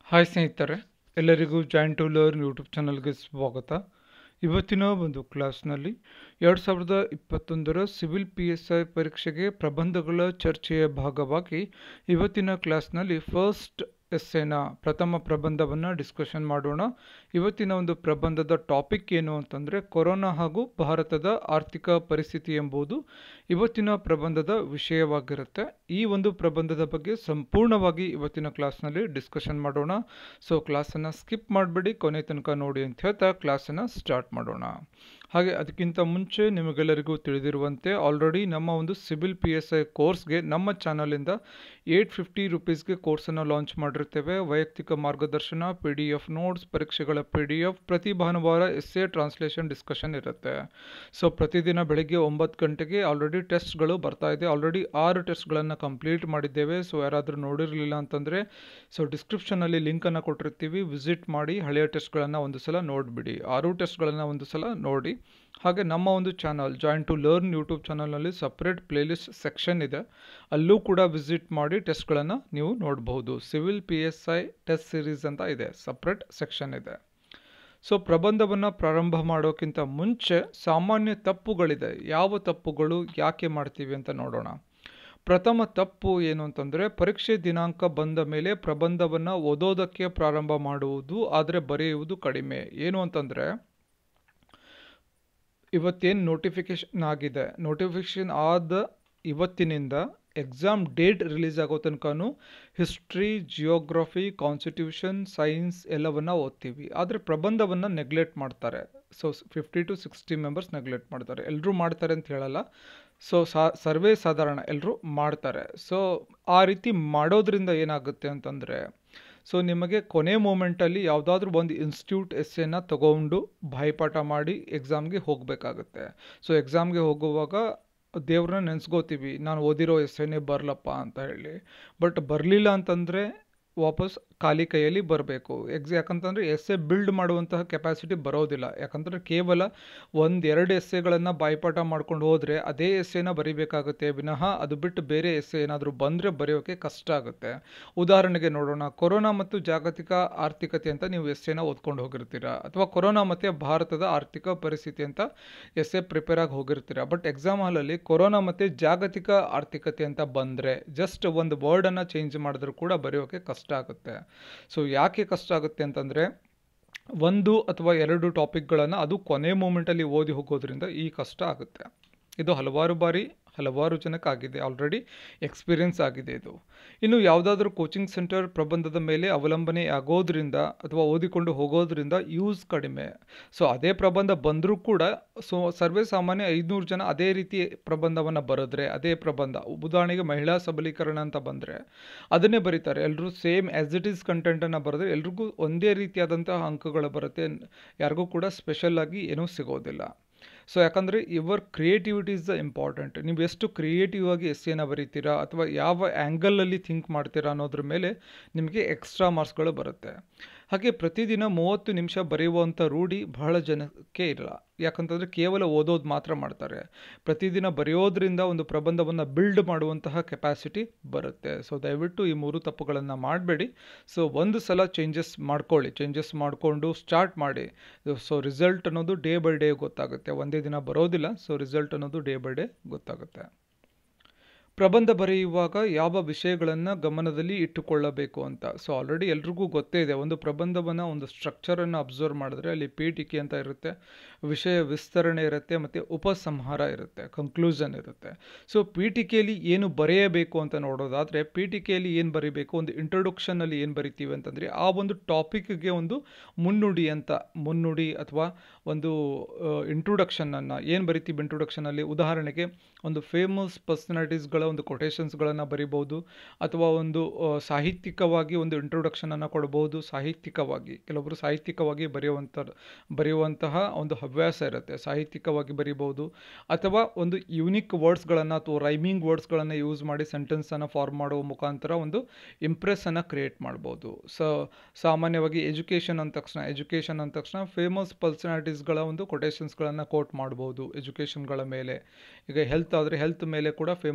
hi ಸ್ನೇಹಿತರೆ ಎಲ್ಲರಿಗೂ join to learn YouTube ಚಾನಲ್ಗೆ ಸ್ವಾಗತ ಇವತ್ತಿನ ಒಂದು ಕ್ಲಾಸ್ನಲ್ಲಿ ಎರಡು ಸಾವಿರದ ಇಪ್ಪತ್ತೊಂದರ ಸಿವಿಲ್ ಪಿ ಎಸ್ ಐ ಪರೀಕ್ಷೆಗೆ ಪ್ರಬಂಧಗಳ ಚರ್ಚೆಯ ಭಾಗವಾಗಿ ಇವತ್ತಿನ ಕ್ಲಾಸ್ನಲ್ಲಿ ಫಸ್ಟ್ ಎಸ್ಸೆನ ಪ್ರಥಮ ಪ್ರಬಂಧವನ್ನು ಡಿಸ್ಕಷನ್ ಮಾಡೋಣ ಇವತ್ತಿನ ಒಂದು ಪ್ರಬಂಧದ ಟಾಪಿಕ್ ಏನು ಅಂತಂದರೆ ಕೊರೋನಾ ಹಾಗೂ ಭಾರತದ ಆರ್ಥಿಕ ಪರಿಸ್ಥಿತಿ ಎಂಬುದು ಇವತ್ತಿನ ಪ್ರಬಂಧದ ವಿಷಯವಾಗಿರುತ್ತೆ ಈ ಒಂದು ಪ್ರಬಂಧದ ಬಗ್ಗೆ ಸಂಪೂರ್ಣವಾಗಿ ಇವತ್ತಿನ ಕ್ಲಾಸ್ನಲ್ಲಿ ಡಿಸ್ಕಷನ್ ಮಾಡೋಣ ಸೊ ಕ್ಲಾಸನ್ನು ಸ್ಕಿಪ್ ಮಾಡಬೇಡಿ ಕೊನೆ ತನಕ ನೋಡಿ ಅಂತ ಹೇಳ್ತಾ ಕ್ಲಾಸನ್ನು ಸ್ಟಾರ್ಟ್ ಮಾಡೋಣ ಹಾಗೆ ಅದಕ್ಕಿಂತ ಮುಂಚೆ ನಿಮಗೆಲ್ಲರಿಗೂ ತಿಳಿದಿರುವಂತೆ ಆಲ್ರೆಡಿ ನಮ್ಮ ಒಂದು ಸಿವಿಲ್ ಪಿ ಎಸ್ ಐ ಕೋರ್ಸ್ಗೆ ನಮ್ಮ ಚಾನಲಿಂದ ಏಯ್ಟ್ ಫಿಫ್ಟಿ ರುಪೀಸ್ಗೆ ಕೋರ್ಸನ್ನು ಲಾಂಚ್ ಮಾಡಿರ್ತೇವೆ ವೈಯಕ್ತಿಕ ಮಾರ್ಗದರ್ಶನ ಪಿ ಡಿ ಎಫ್ ನೋಟ್ಸ್ ಪರೀಕ್ಷೆಗಳ ಪಿ ಡಿ ಎಫ್ ಪ್ರತಿ ಭಾನುವಾರ ಎಸ್ ಎ ಟ್ರಾನ್ಸ್ಲೇಷನ್ ಡಿಸ್ಕಷನ್ ಇರುತ್ತೆ ಸೊ ಪ್ರತಿದಿನ ಬೆಳಗ್ಗೆ ಒಂಬತ್ತು ಗಂಟೆಗೆ ಆಲ್ರೆಡಿ ಟೆಸ್ಟ್ಗಳು ಬರ್ತಾ ಇದೆ ಆಲ್ರೆಡಿ ಆರು ಟೆಸ್ಟ್ಗಳನ್ನು ಕಂಪ್ಲೀಟ್ ಮಾಡಿದ್ದೇವೆ ಸೊ ಯಾರಾದರೂ ನೋಡಿರಲಿಲ್ಲ ಅಂತಂದರೆ ಸೊ ಡಿಸ್ಕ್ರಿಪ್ಷನಲ್ಲಿ ಲಿಂಕನ್ನು ಕೊಟ್ಟಿರ್ತೀವಿ ವಿಸಿಟ್ ಮಾಡಿ ಹಳೆಯ ಟೆಸ್ಟ್ಗಳನ್ನು ಒಂದು ಸಲ ನೋಡಿಬಿಡಿ ಆರು ಟೆಸ್ಟ್ಗಳನ್ನು ಒಂದು ಸಲ ನೋಡಿ ಹಾಗೆ ನಮ್ಮ ಒಂದು channel join to learn YouTube ಚಾನಲ್ನಲ್ಲಿ ಸಪ್ರೇಟ್ ಪ್ಲೇಲಿಸ್ಟ್ ಸೆಕ್ಷನ್ ಇದೆ ಅಲ್ಲೂ ಕೂಡ ವಿಸಿಟ್ ಮಾಡಿ ಟೆಸ್ಟ್ಗಳನ್ನು ನೀವು ನೋಡಬಹುದು civil P S I test series ಅಂತ ಇದೆ ಸಪ್ರೇಟ್ ಸೆಕ್ಷನ್ ಇದೆ ಸೊ ಪ್ರಬಂಧವನ್ನು ಪ್ರಾರಂಭ ಮಾಡೋಕ್ಕಿಂತ ಮುಂಚೆ ಸಾಮಾನ್ಯ ತಪ್ಪುಗಳಿದೆ ಯಾವ ತಪ್ಪುಗಳು ಯಾಕೆ ಮಾಡ್ತೀವಿ ಅಂತ ನೋಡೋಣ ಪ್ರಥಮ ತಪ್ಪು ಏನು ಅಂತಂದರೆ ಪರೀಕ್ಷೆ ದಿನಾಂಕ ಬಂದ ಮೇಲೆ ಪ್ರಬಂಧವನ್ನು ಓದೋದಕ್ಕೆ ಪ್ರಾರಂಭ ಮಾಡುವುದು ಆದರೆ ಬರೆಯುವುದು ಕಡಿಮೆ ಏನು ಅಂತಂದರೆ ಇವತ್ತೇನು ನೋಟಿಫಿಕೇಶನ್ ಆಗಿದೆ ನೋಟಿಫಿಕೇಶನ್ ಆದ ಇವತ್ತಿನಿಂದ ಎಕ್ಸಾಮ್ ಡೇಟ್ ರಿಲೀಸ್ ಆಗೋ ತನಕನೂ ಹಿಸ್ಟ್ರಿ ಜಿಯೋಗ್ರಫಿ ಕಾನ್ಸ್ಟಿಟ್ಯೂಷನ್ ಸೈನ್ಸ್ ಎಲ್ಲವನ್ನು ಓದ್ತೀವಿ ಆದರೆ ಪ್ರಬಂಧವನ್ನು ನೆಗ್ಲೆಕ್ಟ್ ಮಾಡ್ತಾರೆ so fifty to sixty members neglect ಮಾಡ್ತಾರೆ ಎಲ್ಲರೂ ಮಾಡ್ತಾರೆ ಅಂತ ಹೇಳಲ್ಲ ಸೊ ಸಾ ಸರ್ವೇ ಸಾಧಾರಣ ಎಲ್ಲರೂ ಮಾಡ್ತಾರೆ ಸೊ ಆ ರೀತಿ ಮಾಡೋದ್ರಿಂದ ಏನಾಗುತ್ತೆ ಅಂತಂದರೆ ಸೊ ನಿಮಗೆ ಕೊನೆ ಮೂಮೆಂಟಲ್ಲಿ ಯಾವುದಾದ್ರೂ ಒಂದು ಇನ್ಸ್ಟಿಟ್ಯೂಟ್ ಎಸ್ಸೆನ ತೊಗೊಂಡು ಬಾಯ್ಪಾಠ ಮಾಡಿ ಎಕ್ಸಾಮ್ಗೆ ಹೋಗಬೇಕಾಗುತ್ತೆ ಸೊ ಎಕ್ಸಾಮ್ಗೆ ಹೋಗುವಾಗ ದೇವ್ರನ್ನ ನೆನೆಸ್ಕೋತೀವಿ ನಾನು ಓದಿರೋ ಎಸ್ಸೆನೇ ಬರಲಪ್ಪ ಅಂತ ಹೇಳಿ ಬಟ್ ಬರಲಿಲ್ಲ ಅಂತಂದರೆ ವಾಪಸ್ ಖಾಲಿ ಕೈಯಲ್ಲಿ ಬರಬೇಕು ಎಕ್ಸ್ ಯಾಕಂತಂದರೆ ಎಸ್ಸೆ ಬಿಲ್ಡ್ ಮಾಡುವಂತಹ ಕೆಪಾಸಿಟಿ ಬರೋದಿಲ್ಲ ಯಾಕಂದರೆ ಕೇವಲ ಒಂದು ಎರಡು ಎಸ್ಸೆಗಳನ್ನು ಬಾಯ್ಪಾಠ ಮಾಡ್ಕೊಂಡು ಹೋದರೆ ಅದೇ ಎಸ್ಸೆನ ಬರಿಬೇಕಾಗುತ್ತೆ ವಿನಃ ಅದು ಬಿಟ್ಟು ಬೇರೆ ಎಸ್ಸೆ ಏನಾದರೂ ಬಂದರೆ ಬರೆಯೋಕ್ಕೆ ಕಷ್ಟ ಆಗುತ್ತೆ ಉದಾಹರಣೆಗೆ ನೋಡೋಣ ಕೊರೋನಾ ಮತ್ತು ಜಾಗತಿಕ ಆರ್ಥಿಕತೆ ಅಂತ ನೀವು ಎಸ್ಸೆನ ಓದ್ಕೊಂಡು ಹೋಗಿರ್ತೀರ ಅಥವಾ ಕೊರೋನಾ ಮತ್ತು ಭಾರತದ ಆರ್ಥಿಕ ಪರಿಸ್ಥಿತಿ ಅಂತ ಎಸ್ಸೆ ಪ್ರಿಪೇರ್ ಆಗಿ ಹೋಗಿರ್ತೀರ ಬಟ್ ಎಕ್ಸಾಮ್ ಹಾಲಲ್ಲಿ ಕೊರೋನಾ ಮತ್ತು ಜಾಗತಿಕ ಆರ್ಥಿಕತೆ ಅಂತ ಬಂದರೆ ಜಸ್ಟ್ ಒಂದು ವರ್ಡನ್ನು ಚೇಂಜ್ ಮಾಡಿದ್ರೂ ಕೂಡ ಬರೆಯೋಕ್ಕೆ ಕಷ್ಟ ಆಗುತ್ತೆ ಸೊ ಯಾಕೆ ಕಷ್ಟ ಆಗುತ್ತೆ ಅಂತಂದರೆ ಒಂದು ಅಥವಾ ಎರಡು ಟಾಪಿಕ್ಗಳನ್ನು ಅದು ಕೊನೆ ಮೂಮೆಂಟಲ್ಲಿ ಓದಿ ಹೋಗೋದ್ರಿಂದ ಈ ಕಷ್ಟ ಆಗುತ್ತೆ ಇದು ಹಲವಾರು ಬಾರಿ ಹಲವಾರು ಜನಕ್ಕಾಗಿದೆ ಆಲ್ರೆಡಿ ಎಕ್ಸ್ಪೀರಿಯನ್ಸ್ ಆಗಿದೆ ಇದು ಇನ್ನು ಯಾವುದಾದ್ರೂ ಕೋಚಿಂಗ್ ಸೆಂಟರ್ ಪ್ರಬಂಧದ ಮೇಲೆ ಅವಲಂಬನೆ ಆಗೋದ್ರಿಂದ ಅಥವಾ ಓದಿಕೊಂಡು ಹೋಗೋದ್ರಿಂದ ಯೂಸ್ ಕಡಿಮೆ ಸೊ ಅದೇ ಪ್ರಬಂಧ ಬಂದರೂ ಕೂಡ ಸೊ ಸರ್ವೇ ಸಾಮಾನ್ಯ ಐದುನೂರು ಜನ ಅದೇ ರೀತಿ ಪ್ರಬಂಧವನ್ನು ಬರೆದ್ರೆ ಅದೇ ಪ್ರಬಂಧ ಉದಾಹರಣೆಗೆ ಮಹಿಳಾ ಸಬಲೀಕರಣ ಅಂತ ಬಂದರೆ ಅದನ್ನೇ ಬರೀತಾರೆ ಎಲ್ಲರೂ ಸೇಮ್ ಆ್ಯಸ್ ಇಟ್ ಈಸ್ ಕಂಟೆಂಟನ್ನು ಬರೆದ್ರೆ ಎಲ್ರಿಗೂ ಒಂದೇ ರೀತಿಯಾದಂತಹ ಅಂಕಗಳು ಬರುತ್ತೆ ಯಾರಿಗೂ ಕೂಡ ಸ್ಪೆಷಲ್ ಆಗಿ ಏನೂ ಸಿಗೋದಿಲ್ಲ ಸೊ ಯಾಕಂದರೆ your creativity is the important ನೀವು ಎಷ್ಟು ಕ್ರಿಯೇಟಿವ್ ಆಗಿ ಎಸ್ಸೇನ ಬರೀತೀರಾ ಅಥವಾ ಯಾವ ಆ್ಯಂಗಲಲ್ಲಿ ಥಿಂಕ್ ಮಾಡ್ತೀರಾ ಅನ್ನೋದ್ರ ಮೇಲೆ ನಿಮಗೆ ಎಕ್ಸ್ಟ್ರಾ ಮಾರ್ಕ್ಸ್ಗಳು ಬರುತ್ತೆ ಹಾಗೆ ಪ್ರತಿದಿನ ಮೂವತ್ತು ನಿಮಿಷ ಬರೆಯುವಂಥ ರೂಢಿ ಬಹಳ ಜನಕ್ಕೆ ಇರಲ್ಲ ಯಾಕಂತಂದರೆ ಕೇವಲ ಓದೋದು ಮಾತ್ರ ಮಾಡ್ತಾರೆ ಪ್ರತಿದಿನ ಬರೆಯೋದ್ರಿಂದ ಒಂದು ಪ್ರಬಂಧವನ್ನು ಬಿಲ್ಡ್ ಮಾಡುವಂತಹ ಕೆಪಾಸಿಟಿ ಬರುತ್ತೆ ಸೊ ದಯವಿಟ್ಟು ಈ ಮೂರು ತಪ್ಪುಗಳನ್ನು ಮಾಡಬೇಡಿ ಸೊ ಒಂದು ಸಲ ಚೇಂಜಸ್ ಮಾಡ್ಕೊಳ್ಳಿ ಚೇಂಜಸ್ ಮಾಡಿಕೊಂಡು ಸ್ಟಾರ್ಟ್ ಮಾಡಿ ಸೊ ರಿಸಲ್ಟ್ ಅನ್ನೋದು ಡೇ ಬೈ ಡೇ ಗೊತ್ತಾಗುತ್ತೆ ಒಂದೇ ದಿನ ಬರೋದಿಲ್ಲ ಸೊ ರಿಸಲ್ಟ್ ಅನ್ನೋದು ಡೇ ಬೈ ಡೇ ಗೊತ್ತಾಗುತ್ತೆ ಪ್ರಬಂಧ ಬರೆಯುವಾಗ ಯಾವ ವಿಷಯಗಳನ್ನು ಗಮನದಲ್ಲಿ ಇಟ್ಟುಕೊಳ್ಳಬೇಕು ಅಂತ ಸೊ ಆಲ್ರೆಡಿ ಎಲ್ರಿಗೂ ಗೊತ್ತೇ ಇದೆ ಒಂದು ಪ್ರಬಂಧವನ್ನು ಒಂದು ಸ್ಟ್ರಕ್ಚರನ್ನು ಅಬ್ಸರ್ವ್ ಮಾಡಿದ್ರೆ ಅಲ್ಲಿ ಪೀಠಿಕೆ ಅಂತ ಇರುತ್ತೆ ವಿಷಯ ವಿಸ್ತರಣೆ ಇರುತ್ತೆ ಮತ್ತು ಉಪಸಂಹಾರ ಇರುತ್ತೆ ಕನ್ಕ್ಲೂಷನ್ ಇರುತ್ತೆ ಸೊ ಪೀಠಿಕೆಯಲ್ಲಿ ಏನು ಬರೆಯಬೇಕು ಅಂತ ನೋಡೋದಾದರೆ ಪೀಠಿಕೆಯಲ್ಲಿ ಏನು ಬರೀಬೇಕು ಒಂದು ಇಂಟ್ರೊಡಕ್ಷನಲ್ಲಿ ಏನು ಬರಿತೀವಿ ಅಂತಂದರೆ ಆ ಒಂದು ಟಾಪಿಕ್ಗೆ ಒಂದು ಮುನ್ನುಡಿ ಅಂತ ಮುನ್ನುಡಿ ಅಥವಾ ಒಂದು ಇಂಟ್ರೊಡಕ್ಷನನ್ನು ಏನು ಬರಿತೀವಿ ಇಂಟ್ರೊಡಕ್ಷನಲ್ಲಿ ಉದಾಹರಣೆಗೆ ಒಂದು ಫೇಮಸ್ ಪರ್ಸನಾಲಿಟೀಸ್ಗಳ ಒಂದು ಕೊಟೇಶನ್ಸ್ಗಳನ್ನು ಬರಿಬೋದು ಅಥವಾ ಒಂದು ಸಾಹಿತ್ಯಿಕವಾಗಿ ಒಂದು ಇಂಟ್ರೊಡಕ್ಷನನ್ನು ಕೊಡ್ಬೋದು ಸಾಹಿತ್ಯಿಕವಾಗಿ ಕೆಲವೊಬ್ಬರು ಸಾಹಿತ್ಯಿಕವಾಗಿ ಬರೆಯುವಂಥ ಬರೆಯುವಂತಹ ಒಂದು ಹವ್ಯಾಸ ಇರುತ್ತೆ ಸಾಹಿತ್ಯಿಕವಾಗಿ ಬರಿಬೋದು ಅಥವಾ ಒಂದು ಯುನಿಕ್ ವರ್ಡ್ಸ್ಗಳನ್ನು ಅಥವಾ ರೈಮಿಂಗ್ ವರ್ಡ್ಸ್ಗಳನ್ನು ಯೂಸ್ ಮಾಡಿ ಸೆಂಟೆನ್ಸನ್ನು ಫಾರ್ಮ್ ಮಾಡುವ ಮುಖಾಂತರ ಒಂದು ಇಂಪ್ರೆಸ್ಸನ್ನು ಕ್ರಿಯೇಟ್ ಮಾಡ್ಬೋದು ಸೊ ಸಾಮಾನ್ಯವಾಗಿ ಎಜುಕೇಷನ್ ಅಂದ ತಕ್ಷಣ ಎಜುಕೇಷನ್ ಅಂದ ತಕ್ಷಣ ಫೇಮಸ್ ಪರ್ಸನಾಲಿಟೀಸ್ಗಳ ಒಂದು ಕೊಟೇಶನ್ಸ್ಗಳನ್ನು ಕೋಟ್ ಮಾಡ್ಬೋದು ಎಜುಕೇಷನ್ಗಳ ಮೇಲೆ ಈಗ ಹೆಲ್ತ್ ಆದರೆ ಹೆಲ್ತ್ ಮೇಲೆ ಕೂಡ ಫೇಮಸ್ ಪರ್ಸ್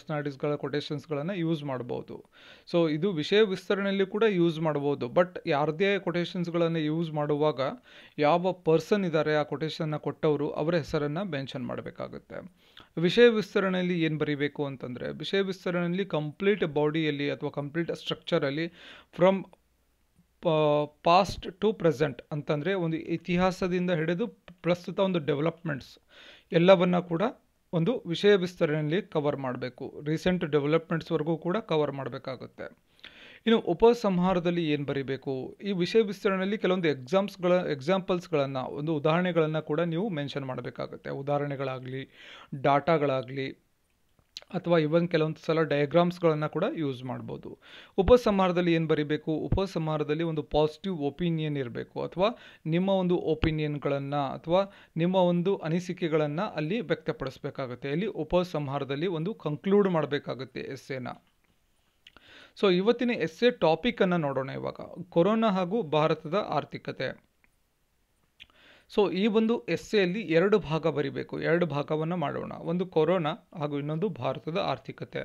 ಪರ್ಸ್ನಾಲಿಟೀಸ್ಗಳ ಕೊಟೇಶನ್ಸ್ಗಳನ್ನು ಯೂಸ್ ಮಾಡ್ಬೋದು ಸೊ ಇದು ವಿಷಯ ವಿಸ್ತರಣೆಯಲ್ಲಿ ಕೂಡ ಯೂಸ್ ಮಾಡ್ಬೋದು ಬಟ್ ಯಾರದೇ ಕೊಟೇಶನ್ಸ್ಗಳನ್ನು ಯೂಸ್ ಮಾಡುವಾಗ ಯಾವ ಪರ್ಸನ್ ಇದ್ದಾರೆ ಆ ಕೊಟೇಶನ್ನ ಕೊಟ್ಟವರು ಅವರ ಹೆಸರನ್ನು ಮೆನ್ಷನ್ ಮಾಡಬೇಕಾಗುತ್ತೆ ವಿಷಯ ವಿಸ್ತರಣೆಯಲ್ಲಿ ಏನು ಬರೀಬೇಕು ಅಂತಂದರೆ ವಿಷಯ ವಿಸ್ತರಣೆಯಲ್ಲಿ ಕಂಪ್ಲೀಟ್ ಬಾಡಿಯಲ್ಲಿ ಅಥವಾ ಕಂಪ್ಲೀಟ್ ಸ್ಟ್ರಕ್ಚರಲ್ಲಿ ಫ್ರಮ್ ಪಾಸ್ಟ್ ಟು ಪ್ರೆಸೆಂಟ್ ಅಂತಂದರೆ ಒಂದು ಇತಿಹಾಸದಿಂದ ಹಿಡಿದು ಪ್ರಸ್ತುತ ಒಂದು ಡೆವಲಪ್ಮೆಂಟ್ಸ್ ಎಲ್ಲವನ್ನ ಕೂಡ ಒಂದು ವಿಷಯ ವಿಸ್ತರಣೆಯಲ್ಲಿ ಕವರ್ ಮಾಡಬೇಕು ರೀಸೆಂಟ್ ಡೆವಲಪ್ಮೆಂಟ್ಸ್ವರೆಗೂ ಕೂಡ ಕವರ್ ಮಾಡಬೇಕಾಗುತ್ತೆ ಇನ್ನು ಉಪಸಂಹಾರದಲ್ಲಿ ಏನು ಬರೀಬೇಕು ಈ ವಿಷಯ ವಿಸ್ತರಣೆಯಲ್ಲಿ ಕೆಲವೊಂದು ಎಕ್ಸಾಮ್ಸ್ಗಳ ಎಕ್ಸಾಂಪಲ್ಸ್ಗಳನ್ನು ಒಂದು ಉದಾಹರಣೆಗಳನ್ನು ಕೂಡ ನೀವು ಮೆನ್ಷನ್ ಮಾಡಬೇಕಾಗುತ್ತೆ ಉದಾಹರಣೆಗಳಾಗಲಿ ಡಾಟಾಗಳಾಗಲಿ ಅಥವಾ ಇವನ್ ಕೆಲವೊಂದು ಸಲ ಡಯಾಗ್ರಾಮ್ಸ್ಗಳನ್ನು ಕೂಡ ಯೂಸ್ ಮಾಡ್ಬೋದು ಉಪಸಂಹಾರದಲ್ಲಿ ಏನು ಬರೀಬೇಕು ಉಪಸಂಹಾರದಲ್ಲಿ ಒಂದು ಪಾಸಿಟಿವ್ ಒಪಿನಿಯನ್ ಇರಬೇಕು ಅಥವಾ ನಿಮ್ಮ ಒಂದು ಒಪಿನಿಯನ್ಗಳನ್ನು ಅಥವಾ ನಿಮ್ಮ ಒಂದು ಅನಿಸಿಕೆಗಳನ್ನು ಅಲ್ಲಿ ವ್ಯಕ್ತಪಡಿಸಬೇಕಾಗುತ್ತೆ ಇಲ್ಲಿ ಉಪಸಂಹಾರದಲ್ಲಿ ಒಂದು ಕಂಕ್ಲೂಡ್ ಮಾಡಬೇಕಾಗುತ್ತೆ ಎಸ್ಸೆನ ಸೊ ಇವತ್ತಿನ ಎಸ್ಸೆ ಟಾಪಿಕನ್ನು ನೋಡೋಣ ಇವಾಗ ಕೊರೋನಾ ಹಾಗೂ ಭಾರತದ ಆರ್ಥಿಕತೆ ಸೊ ಈ ಒಂದು ಎಸ್ಸೆಯಲ್ಲಿ ಎರಡು ಭಾಗ ಬರಿಬೇಕು ಎರಡು ಭಾಗವನ್ನು ಮಾಡೋಣ ಒಂದು ಕೊರೋನಾ ಹಾಗೂ ಇನ್ನೊಂದು ಭಾರತದ ಆರ್ಥಿಕತೆ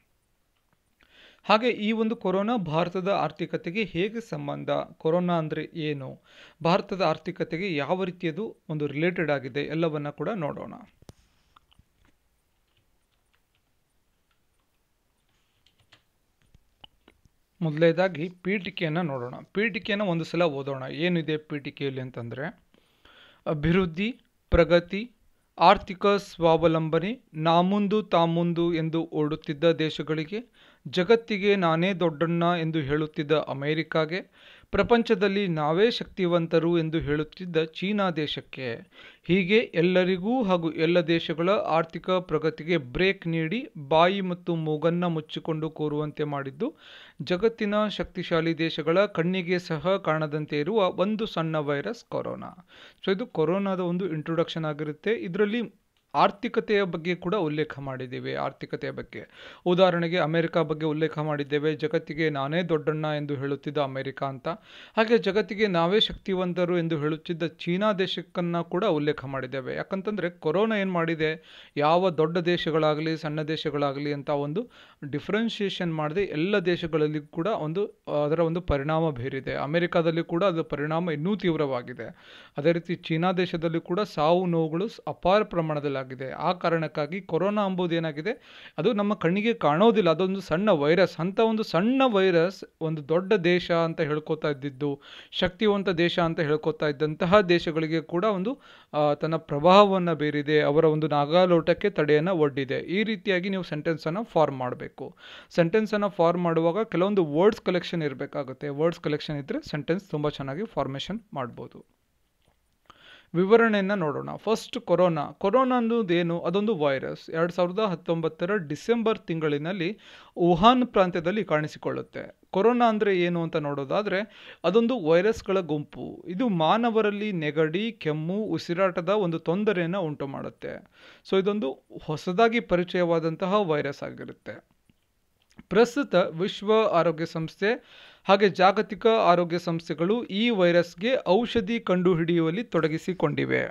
ಹಾಗೆ ಈ ಒಂದು ಕೊರೋನಾ ಭಾರತದ ಆರ್ಥಿಕತೆಗೆ ಹೇಗೆ ಸಂಬಂಧ ಕೊರೋನಾ ಅಂದರೆ ಏನು ಭಾರತದ ಆರ್ಥಿಕತೆಗೆ ಯಾವ ರೀತಿಯದು ಒಂದು ರಿಲೇಟೆಡ್ ಆಗಿದೆ ಎಲ್ಲವನ್ನ ಕೂಡ ನೋಡೋಣ ಮೊದಲನೇದಾಗಿ ಪೀಠಿಕೆಯನ್ನು ನೋಡೋಣ ಪೀಠಿಕೆಯನ್ನು ಒಂದು ಸಲ ಓದೋಣ ಏನಿದೆ ಪೀಠಿಕೆಯಲ್ಲಿ ಅಂತಂದರೆ ಅಭಿವೃದ್ಧಿ ಪ್ರಗತಿ ಆರ್ಥಿಕ ಸ್ವಾವಲಂಬನೆ ನಾಮುಂದು ತಾಮುಂದು ಎಂದು ಓಡುತ್ತಿದ್ದ ದೇಶಗಳಿಗೆ ಜಗತ್ತಿಗೆ ನಾನೇ ದೊಡ್ಡಣ್ಣ ಎಂದು ಹೇಳುತ್ತಿದ್ದ ಅಮೆರಿಕಾಗೆ ಪ್ರಪಂಚದಲ್ಲಿ ನಾವೇ ಶಕ್ತಿವಂತರು ಎಂದು ಹೇಳುತ್ತಿದ್ದ ಚೀನಾ ದೇಶಕ್ಕೆ ಹೀಗೆ ಎಲ್ಲರಿಗೂ ಹಾಗೂ ಎಲ್ಲ ದೇಶಗಳ ಆರ್ಥಿಕ ಪ್ರಗತಿಗೆ ಬ್ರೇಕ್ ನೀಡಿ ಬಾಯಿ ಮತ್ತು ಮೂಗನ್ನ ಮುಚ್ಚಿಕೊಂಡು ಕೂರುವಂತೆ ಮಾಡಿದ್ದು ಜಗತ್ತಿನ ಶಕ್ತಿಶಾಲಿ ದೇಶಗಳ ಕಣ್ಣಿಗೆ ಸಹ ಕಾಣದಂತೆ ಇರುವ ಒಂದು ಸಣ್ಣ ವೈರಸ್ ಕೊರೋನಾ ಸೊ ಇದು ಕೊರೋನಾದ ಒಂದು ಇಂಟ್ರೊಡಕ್ಷನ್ ಆಗಿರುತ್ತೆ ಇದರಲ್ಲಿ ಆರ್ಥಿಕತೆಯ ಬಗ್ಗೆ ಕೂಡ ಉಲ್ಲೇಖ ಮಾಡಿದ್ದೇವೆ ಆರ್ಥಿಕತೆಯ ಬಗ್ಗೆ ಉದಾಹರಣೆಗೆ ಅಮೆರಿಕ ಬಗ್ಗೆ ಉಲ್ಲೇಖ ಮಾಡಿದ್ದೇವೆ ಜಗತ್ತಿಗೆ ನಾನೇ ದೊಡ್ಡಣ್ಣ ಎಂದು ಹೇಳುತ್ತಿದ್ದ ಅಮೆರಿಕ ಅಂತ ಹಾಗೆ ಜಗತ್ತಿಗೆ ನಾವೇ ಶಕ್ತಿವಂತರು ಎಂದು ಹೇಳುತ್ತಿದ್ದ ಚೀನಾ ದೇಶಕ್ಕನ್ನು ಕೂಡ ಉಲ್ಲೇಖ ಮಾಡಿದ್ದೇವೆ ಯಾಕಂತಂದರೆ ಕೊರೋನಾ ಏನು ಮಾಡಿದೆ ಯಾವ ದೊಡ್ಡ ದೇಶಗಳಾಗಲಿ ಸಣ್ಣ ದೇಶಗಳಾಗಲಿ ಅಂತ ಒಂದು ಡಿಫ್ರೆನ್ಷಿಯೇಷನ್ ಮಾಡದೆ ಎಲ್ಲ ದೇಶಗಳಲ್ಲಿ ಕೂಡ ಒಂದು ಅದರ ಒಂದು ಪರಿಣಾಮ ಬೀರಿದೆ ಅಮೆರಿಕಾದಲ್ಲಿ ಕೂಡ ಅದರ ಪರಿಣಾಮ ಇನ್ನೂ ತೀವ್ರವಾಗಿದೆ ಅದೇ ರೀತಿ ಚೀನಾ ದೇಶದಲ್ಲಿ ಕೂಡ ಸಾವು ನೋವುಗಳು ಅಪಾರ ಪ್ರಮಾಣದಲ್ಲಿ ಆಗಿದೆ ಆ ಕಾರಣಕ್ಕಾಗಿ ಕೊರೋನಾ ಎಂಬುದು ಏನಾಗಿದೆ ಅದು ನಮ್ಮ ಕಣ್ಣಿಗೆ ಕಾಣೋದಿಲ್ಲ ಅದೊಂದು ಸಣ್ಣ ವೈರಸ್ ಅಂತ ಒಂದು ಸಣ್ಣ ವೈರಸ್ ಒಂದು ದೊಡ್ಡ ದೇಶ ಅಂತ ಹೇಳ್ಕೊತಾ ಇದ್ದಿದ್ದು ಶಕ್ತಿವಂತ ದೇಶ ಅಂತ ಹೇಳ್ಕೊತಾ ಇದ್ದಂತಹ ದೇಶಗಳಿಗೆ ಕೂಡ ಒಂದು ತನ್ನ ಪ್ರಭಾವವನ್ನು ಬೀರಿದೆ ಅವರ ಒಂದು ನಾಗಾಲೋಟಕ್ಕೆ ತಡೆಯನ್ನು ಒಡ್ಡಿದೆ ಈ ರೀತಿಯಾಗಿ ನೀವು ಸೆಂಟೆನ್ಸನ್ನು ಫಾರ್ಮ್ ಮಾಡಬೇಕು ಸೆಂಟೆನ್ಸನ್ನು ಫಾರ್ಮ್ ಮಾಡುವಾಗ ಕೆಲವೊಂದು ವರ್ಡ್ಸ್ ಕಲೆಕ್ಷನ್ ಇರಬೇಕಾಗುತ್ತೆ ವರ್ಡ್ಸ್ ಕಲೆಕ್ಷನ್ ಇದ್ದರೆ ಸೆಂಟೆನ್ಸ್ ತುಂಬ ಚೆನ್ನಾಗಿ ಫಾರ್ಮೇಷನ್ ಮಾಡ್ಬೋದು ವಿವರಣೆಯನ್ನು ನೋಡೋಣ ಫಸ್ಟ್ ಕೊರೋನಾ ಕೊರೋನಾ ಅನ್ನೋದೇನು ಅದೊಂದು ವೈರಸ್ ಎರಡು ಸಾವಿರದ ಹತ್ತೊಂಬತ್ತರ ಡಿಸೆಂಬರ್ ತಿಂಗಳಿನಲ್ಲಿ ವುಹಾನ್ ಪ್ರಾಂತ್ಯದಲ್ಲಿ ಕಾಣಿಸಿಕೊಳ್ಳುತ್ತೆ ಕೊರೋನಾ ಅಂದರೆ ಏನು ಅಂತ ನೋಡೋದಾದರೆ ಅದೊಂದು ವೈರಸ್ಗಳ ಗುಂಪು ಇದು ಮಾನವರಲ್ಲಿ ನೆಗಡಿ ಕೆಮ್ಮು ಉಸಿರಾಟದ ಒಂದು ತೊಂದರೆಯನ್ನು ಉಂಟು ಮಾಡುತ್ತೆ ಸೊ ಇದೊಂದು ಹೊಸದಾಗಿ ಪರಿಚಯವಾದಂತಹ ವೈರಸ್ ಆಗಿರುತ್ತೆ ಪ್ರಸ್ತುತ ವಿಶ್ವ ಆರೋಗ್ಯ ಸಂಸ್ಥೆ ಹಾಗೆ ಜಾಗತಿಕ ಆರೋಗ್ಯ ಸಂಸ್ಥೆಗಳು ಈ ವೈರಸ್ಗೆ ಔಷಧಿ ಕಂಡುಹಿಡಿಯುವಲ್ಲಿ ತೊಡಗಿಸಿಕೊಂಡಿವೆ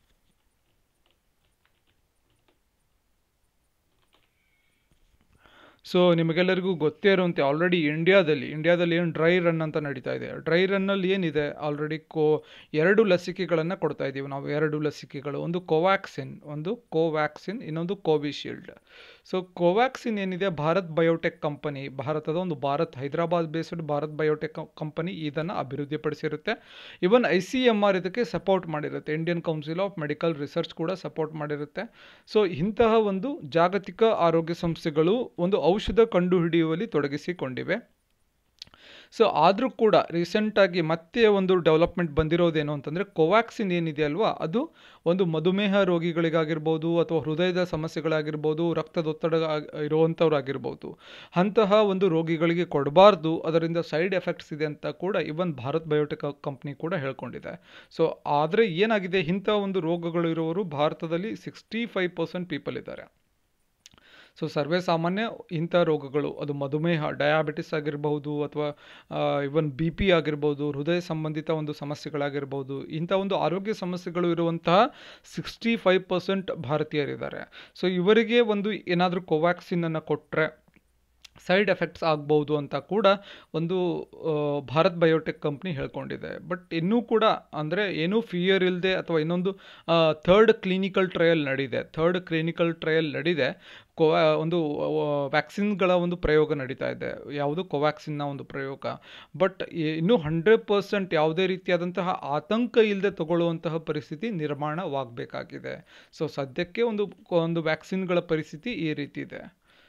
ಸೊ ನಿಮಗೆಲ್ಲರಿಗೂ ಗೊತ್ತೇ ಇರುವಂತೆ ಆಲ್ರೆಡಿ ಇಂಡಿಯಾದಲ್ಲಿ ಇಂಡಿಯಾದಲ್ಲಿ ಏನು ಡ್ರೈ ರನ್ ಅಂತ ನಡೀತಾ ಇದೆ ಡ್ರೈ ರನ್ನಲ್ಲಿ ಏನಿದೆ ಆಲ್ರೆಡಿ ಕೋ ಎರಡು ಲಸಿಕೆಗಳನ್ನು ಕೊಡ್ತಾ ಇದ್ದೀವಿ ನಾವು ಎರಡು ಲಸಿಕೆಗಳು ಒಂದು ಕೋವ್ಯಾಕ್ಸಿನ್ ಒಂದು ಕೋವ್ಯಾಕ್ಸಿನ್ ಇನ್ನೊಂದು ಕೋವಿಶೀಲ್ಡ್ ಸೊ ಕೋವ್ಯಾಕ್ಸಿನ್ ಏನಿದೆ ಭಾರತ್ ಬಯೋಟೆಕ್ ಕಂಪನಿ ಭಾರತದ ಒಂದು Bharat Hyderabad based Bharat Biotech company ಇದನ್ನು ಅಭಿವೃದ್ಧಿಪಡಿಸಿರುತ್ತೆ even I C M R ಇದಕ್ಕೆ ಸಪೋರ್ಟ್ ಮಾಡಿರುತ್ತೆ Indian Council of Medical Research ಕೂಡ ಸಪೋರ್ಟ್ ಮಾಡಿರುತ್ತೆ ಸೊ ಇಂತಹ ಒಂದು ಜಾಗತಿಕ ಆರೋಗ್ಯ ಸಂಸ್ಥೆಗಳು ಒಂದು ಔಷಧ ಕಂಡುಹಿಡಿಯುವಲ್ಲಿ ತೊಡಗಿಸಿಕೊಂಡಿವೆ ಸೊ ಆದರೂ ಕೂಡ ರೀಸೆಂಟಾಗಿ ಮತ್ತೆ ಒಂದು ಡೆವಲಪ್ಮೆಂಟ್ ಬಂದಿರೋದೇನು ಅಂತಂದರೆ ಕೋವ್ಯಾಕ್ಸಿನ್ ಏನಿದೆ ಅಲ್ವಾ ಅದು ಒಂದು ಮಧುಮೇಹ ರೋಗಿಗಳಿಗಾಗಿರ್ಬೋದು ಅಥವಾ ಹೃದಯದ ಸಮಸ್ಯೆಗಳಾಗಿರ್ಬೋದು ರಕ್ತದೊತ್ತಡ ಇರುವಂಥವ್ರಾಗಿರ್ಬೋದು ಅಂತಹ ಒಂದು ರೋಗಿಗಳಿಗೆ ಕೊಡಬಾರ್ದು ಅದರಿಂದ ಸೈಡ್ ಎಫೆಕ್ಟ್ಸ್ ಇದೆ ಅಂತ ಕೂಡ ಇವನ್ ಭಾರತ್ ಬಯೋಟೆಕ್ ಕಂಪ್ನಿ ಕೂಡ ಹೇಳ್ಕೊಂಡಿದೆ ಸೊ ಆದರೆ ಏನಾಗಿದೆ ಇಂಥ ಒಂದು ರೋಗಗಳು ಇರೋರು ಭಾರತದಲ್ಲಿ ಸಿಕ್ಸ್ಟಿ ಫೈವ್ ಪರ್ಸೆಂಟ್ ಪೀಪಲ್ ಇದ್ದಾರೆ ಸೊ ಸರ್ವೇ ಸಾಮಾನ್ಯ ಇಂಥ ರೋಗಗಳು ಅದು ಮಧುಮೇಹ ಡಯಾಬಿಟಿಸ್ ಆಗಿರಬಹುದು ಅಥವಾ ಇವನ್ ಬಿ ಪಿ ಆಗಿರ್ಬೋದು ಹೃದಯ ಸಂಬಂಧಿತ ಒಂದು ಸಮಸ್ಯೆಗಳಾಗಿರ್ಬೋದು ಇಂಥ ಒಂದು ಆರೋಗ್ಯ ಸಮಸ್ಯೆಗಳು ಇರುವಂತಹ ಸಿಕ್ಸ್ಟಿ ಫೈವ್ ಪರ್ಸೆಂಟ್ ಭಾರತೀಯರಿದ್ದಾರೆ ಸೊ ಇವರಿಗೆ ಒಂದು ಏನಾದರೂ ಕೋವ್ಯಾಕ್ಸಿನನ್ನು ಕೊಟ್ಟರೆ ಸೈಡ್ ಎಫೆಕ್ಟ್ಸ್ ಆಗ್ಬೋದು ಅಂತ ಕೂಡ ಒಂದು ಆ, ಭಾರತ್ ಬಯೋಟೆಕ್ ಕಂಪ್ನಿ ಹೇಳ್ಕೊಂಡಿದೆ ಬಟ್ ಇನ್ನೂ ಕೂಡ ಅಂದರೆ ಏನೂ ಫಿಯರ್ ಇಲ್ಲದೆ ಅಥವಾ ಇನ್ನೊಂದು ಥರ್ಡ್ ಕ್ಲಿನಿಕಲ್ ಟ್ರಯಲ್ ನಡೀದೆ ಥರ್ಡ್ ಕ್ಲಿನಿಕಲ್ ಟ್ರಯಲ್ ನಡೀದೆ ಕೋವ್ಯಾ ಒಂದು ವ್ಯಾಕ್ಸಿನ್ಗಳ ಒಂದು ಪ್ರಯೋಗ ನಡೀತಾ ಇದೆ ಯಾವುದು ಕೋವ್ಯಾಕ್ಸಿನ್ನ ಒಂದು ಪ್ರಯೋಗ ಬಟ್ ಇನ್ನೂ ಹಂಡ್ರೆಡ್ ಪರ್ಸೆಂಟ್ ಯಾವುದೇ ರೀತಿಯಾದಂತಹ ಆತಂಕ ಇಲ್ಲದೆ ತಗೊಳ್ಳುವಂತಹ ಪರಿಸ್ಥಿತಿ ನಿರ್ಮಾಣವಾಗಬೇಕಾಗಿದೆ ಸೊ ಸದ್ಯಕ್ಕೆ ಒಂದು ಒಂದು ವ್ಯಾಕ್ಸಿನ್ಗಳ ಪರಿಸ್ಥಿತಿ ಈ ರೀತಿ ಇದೆ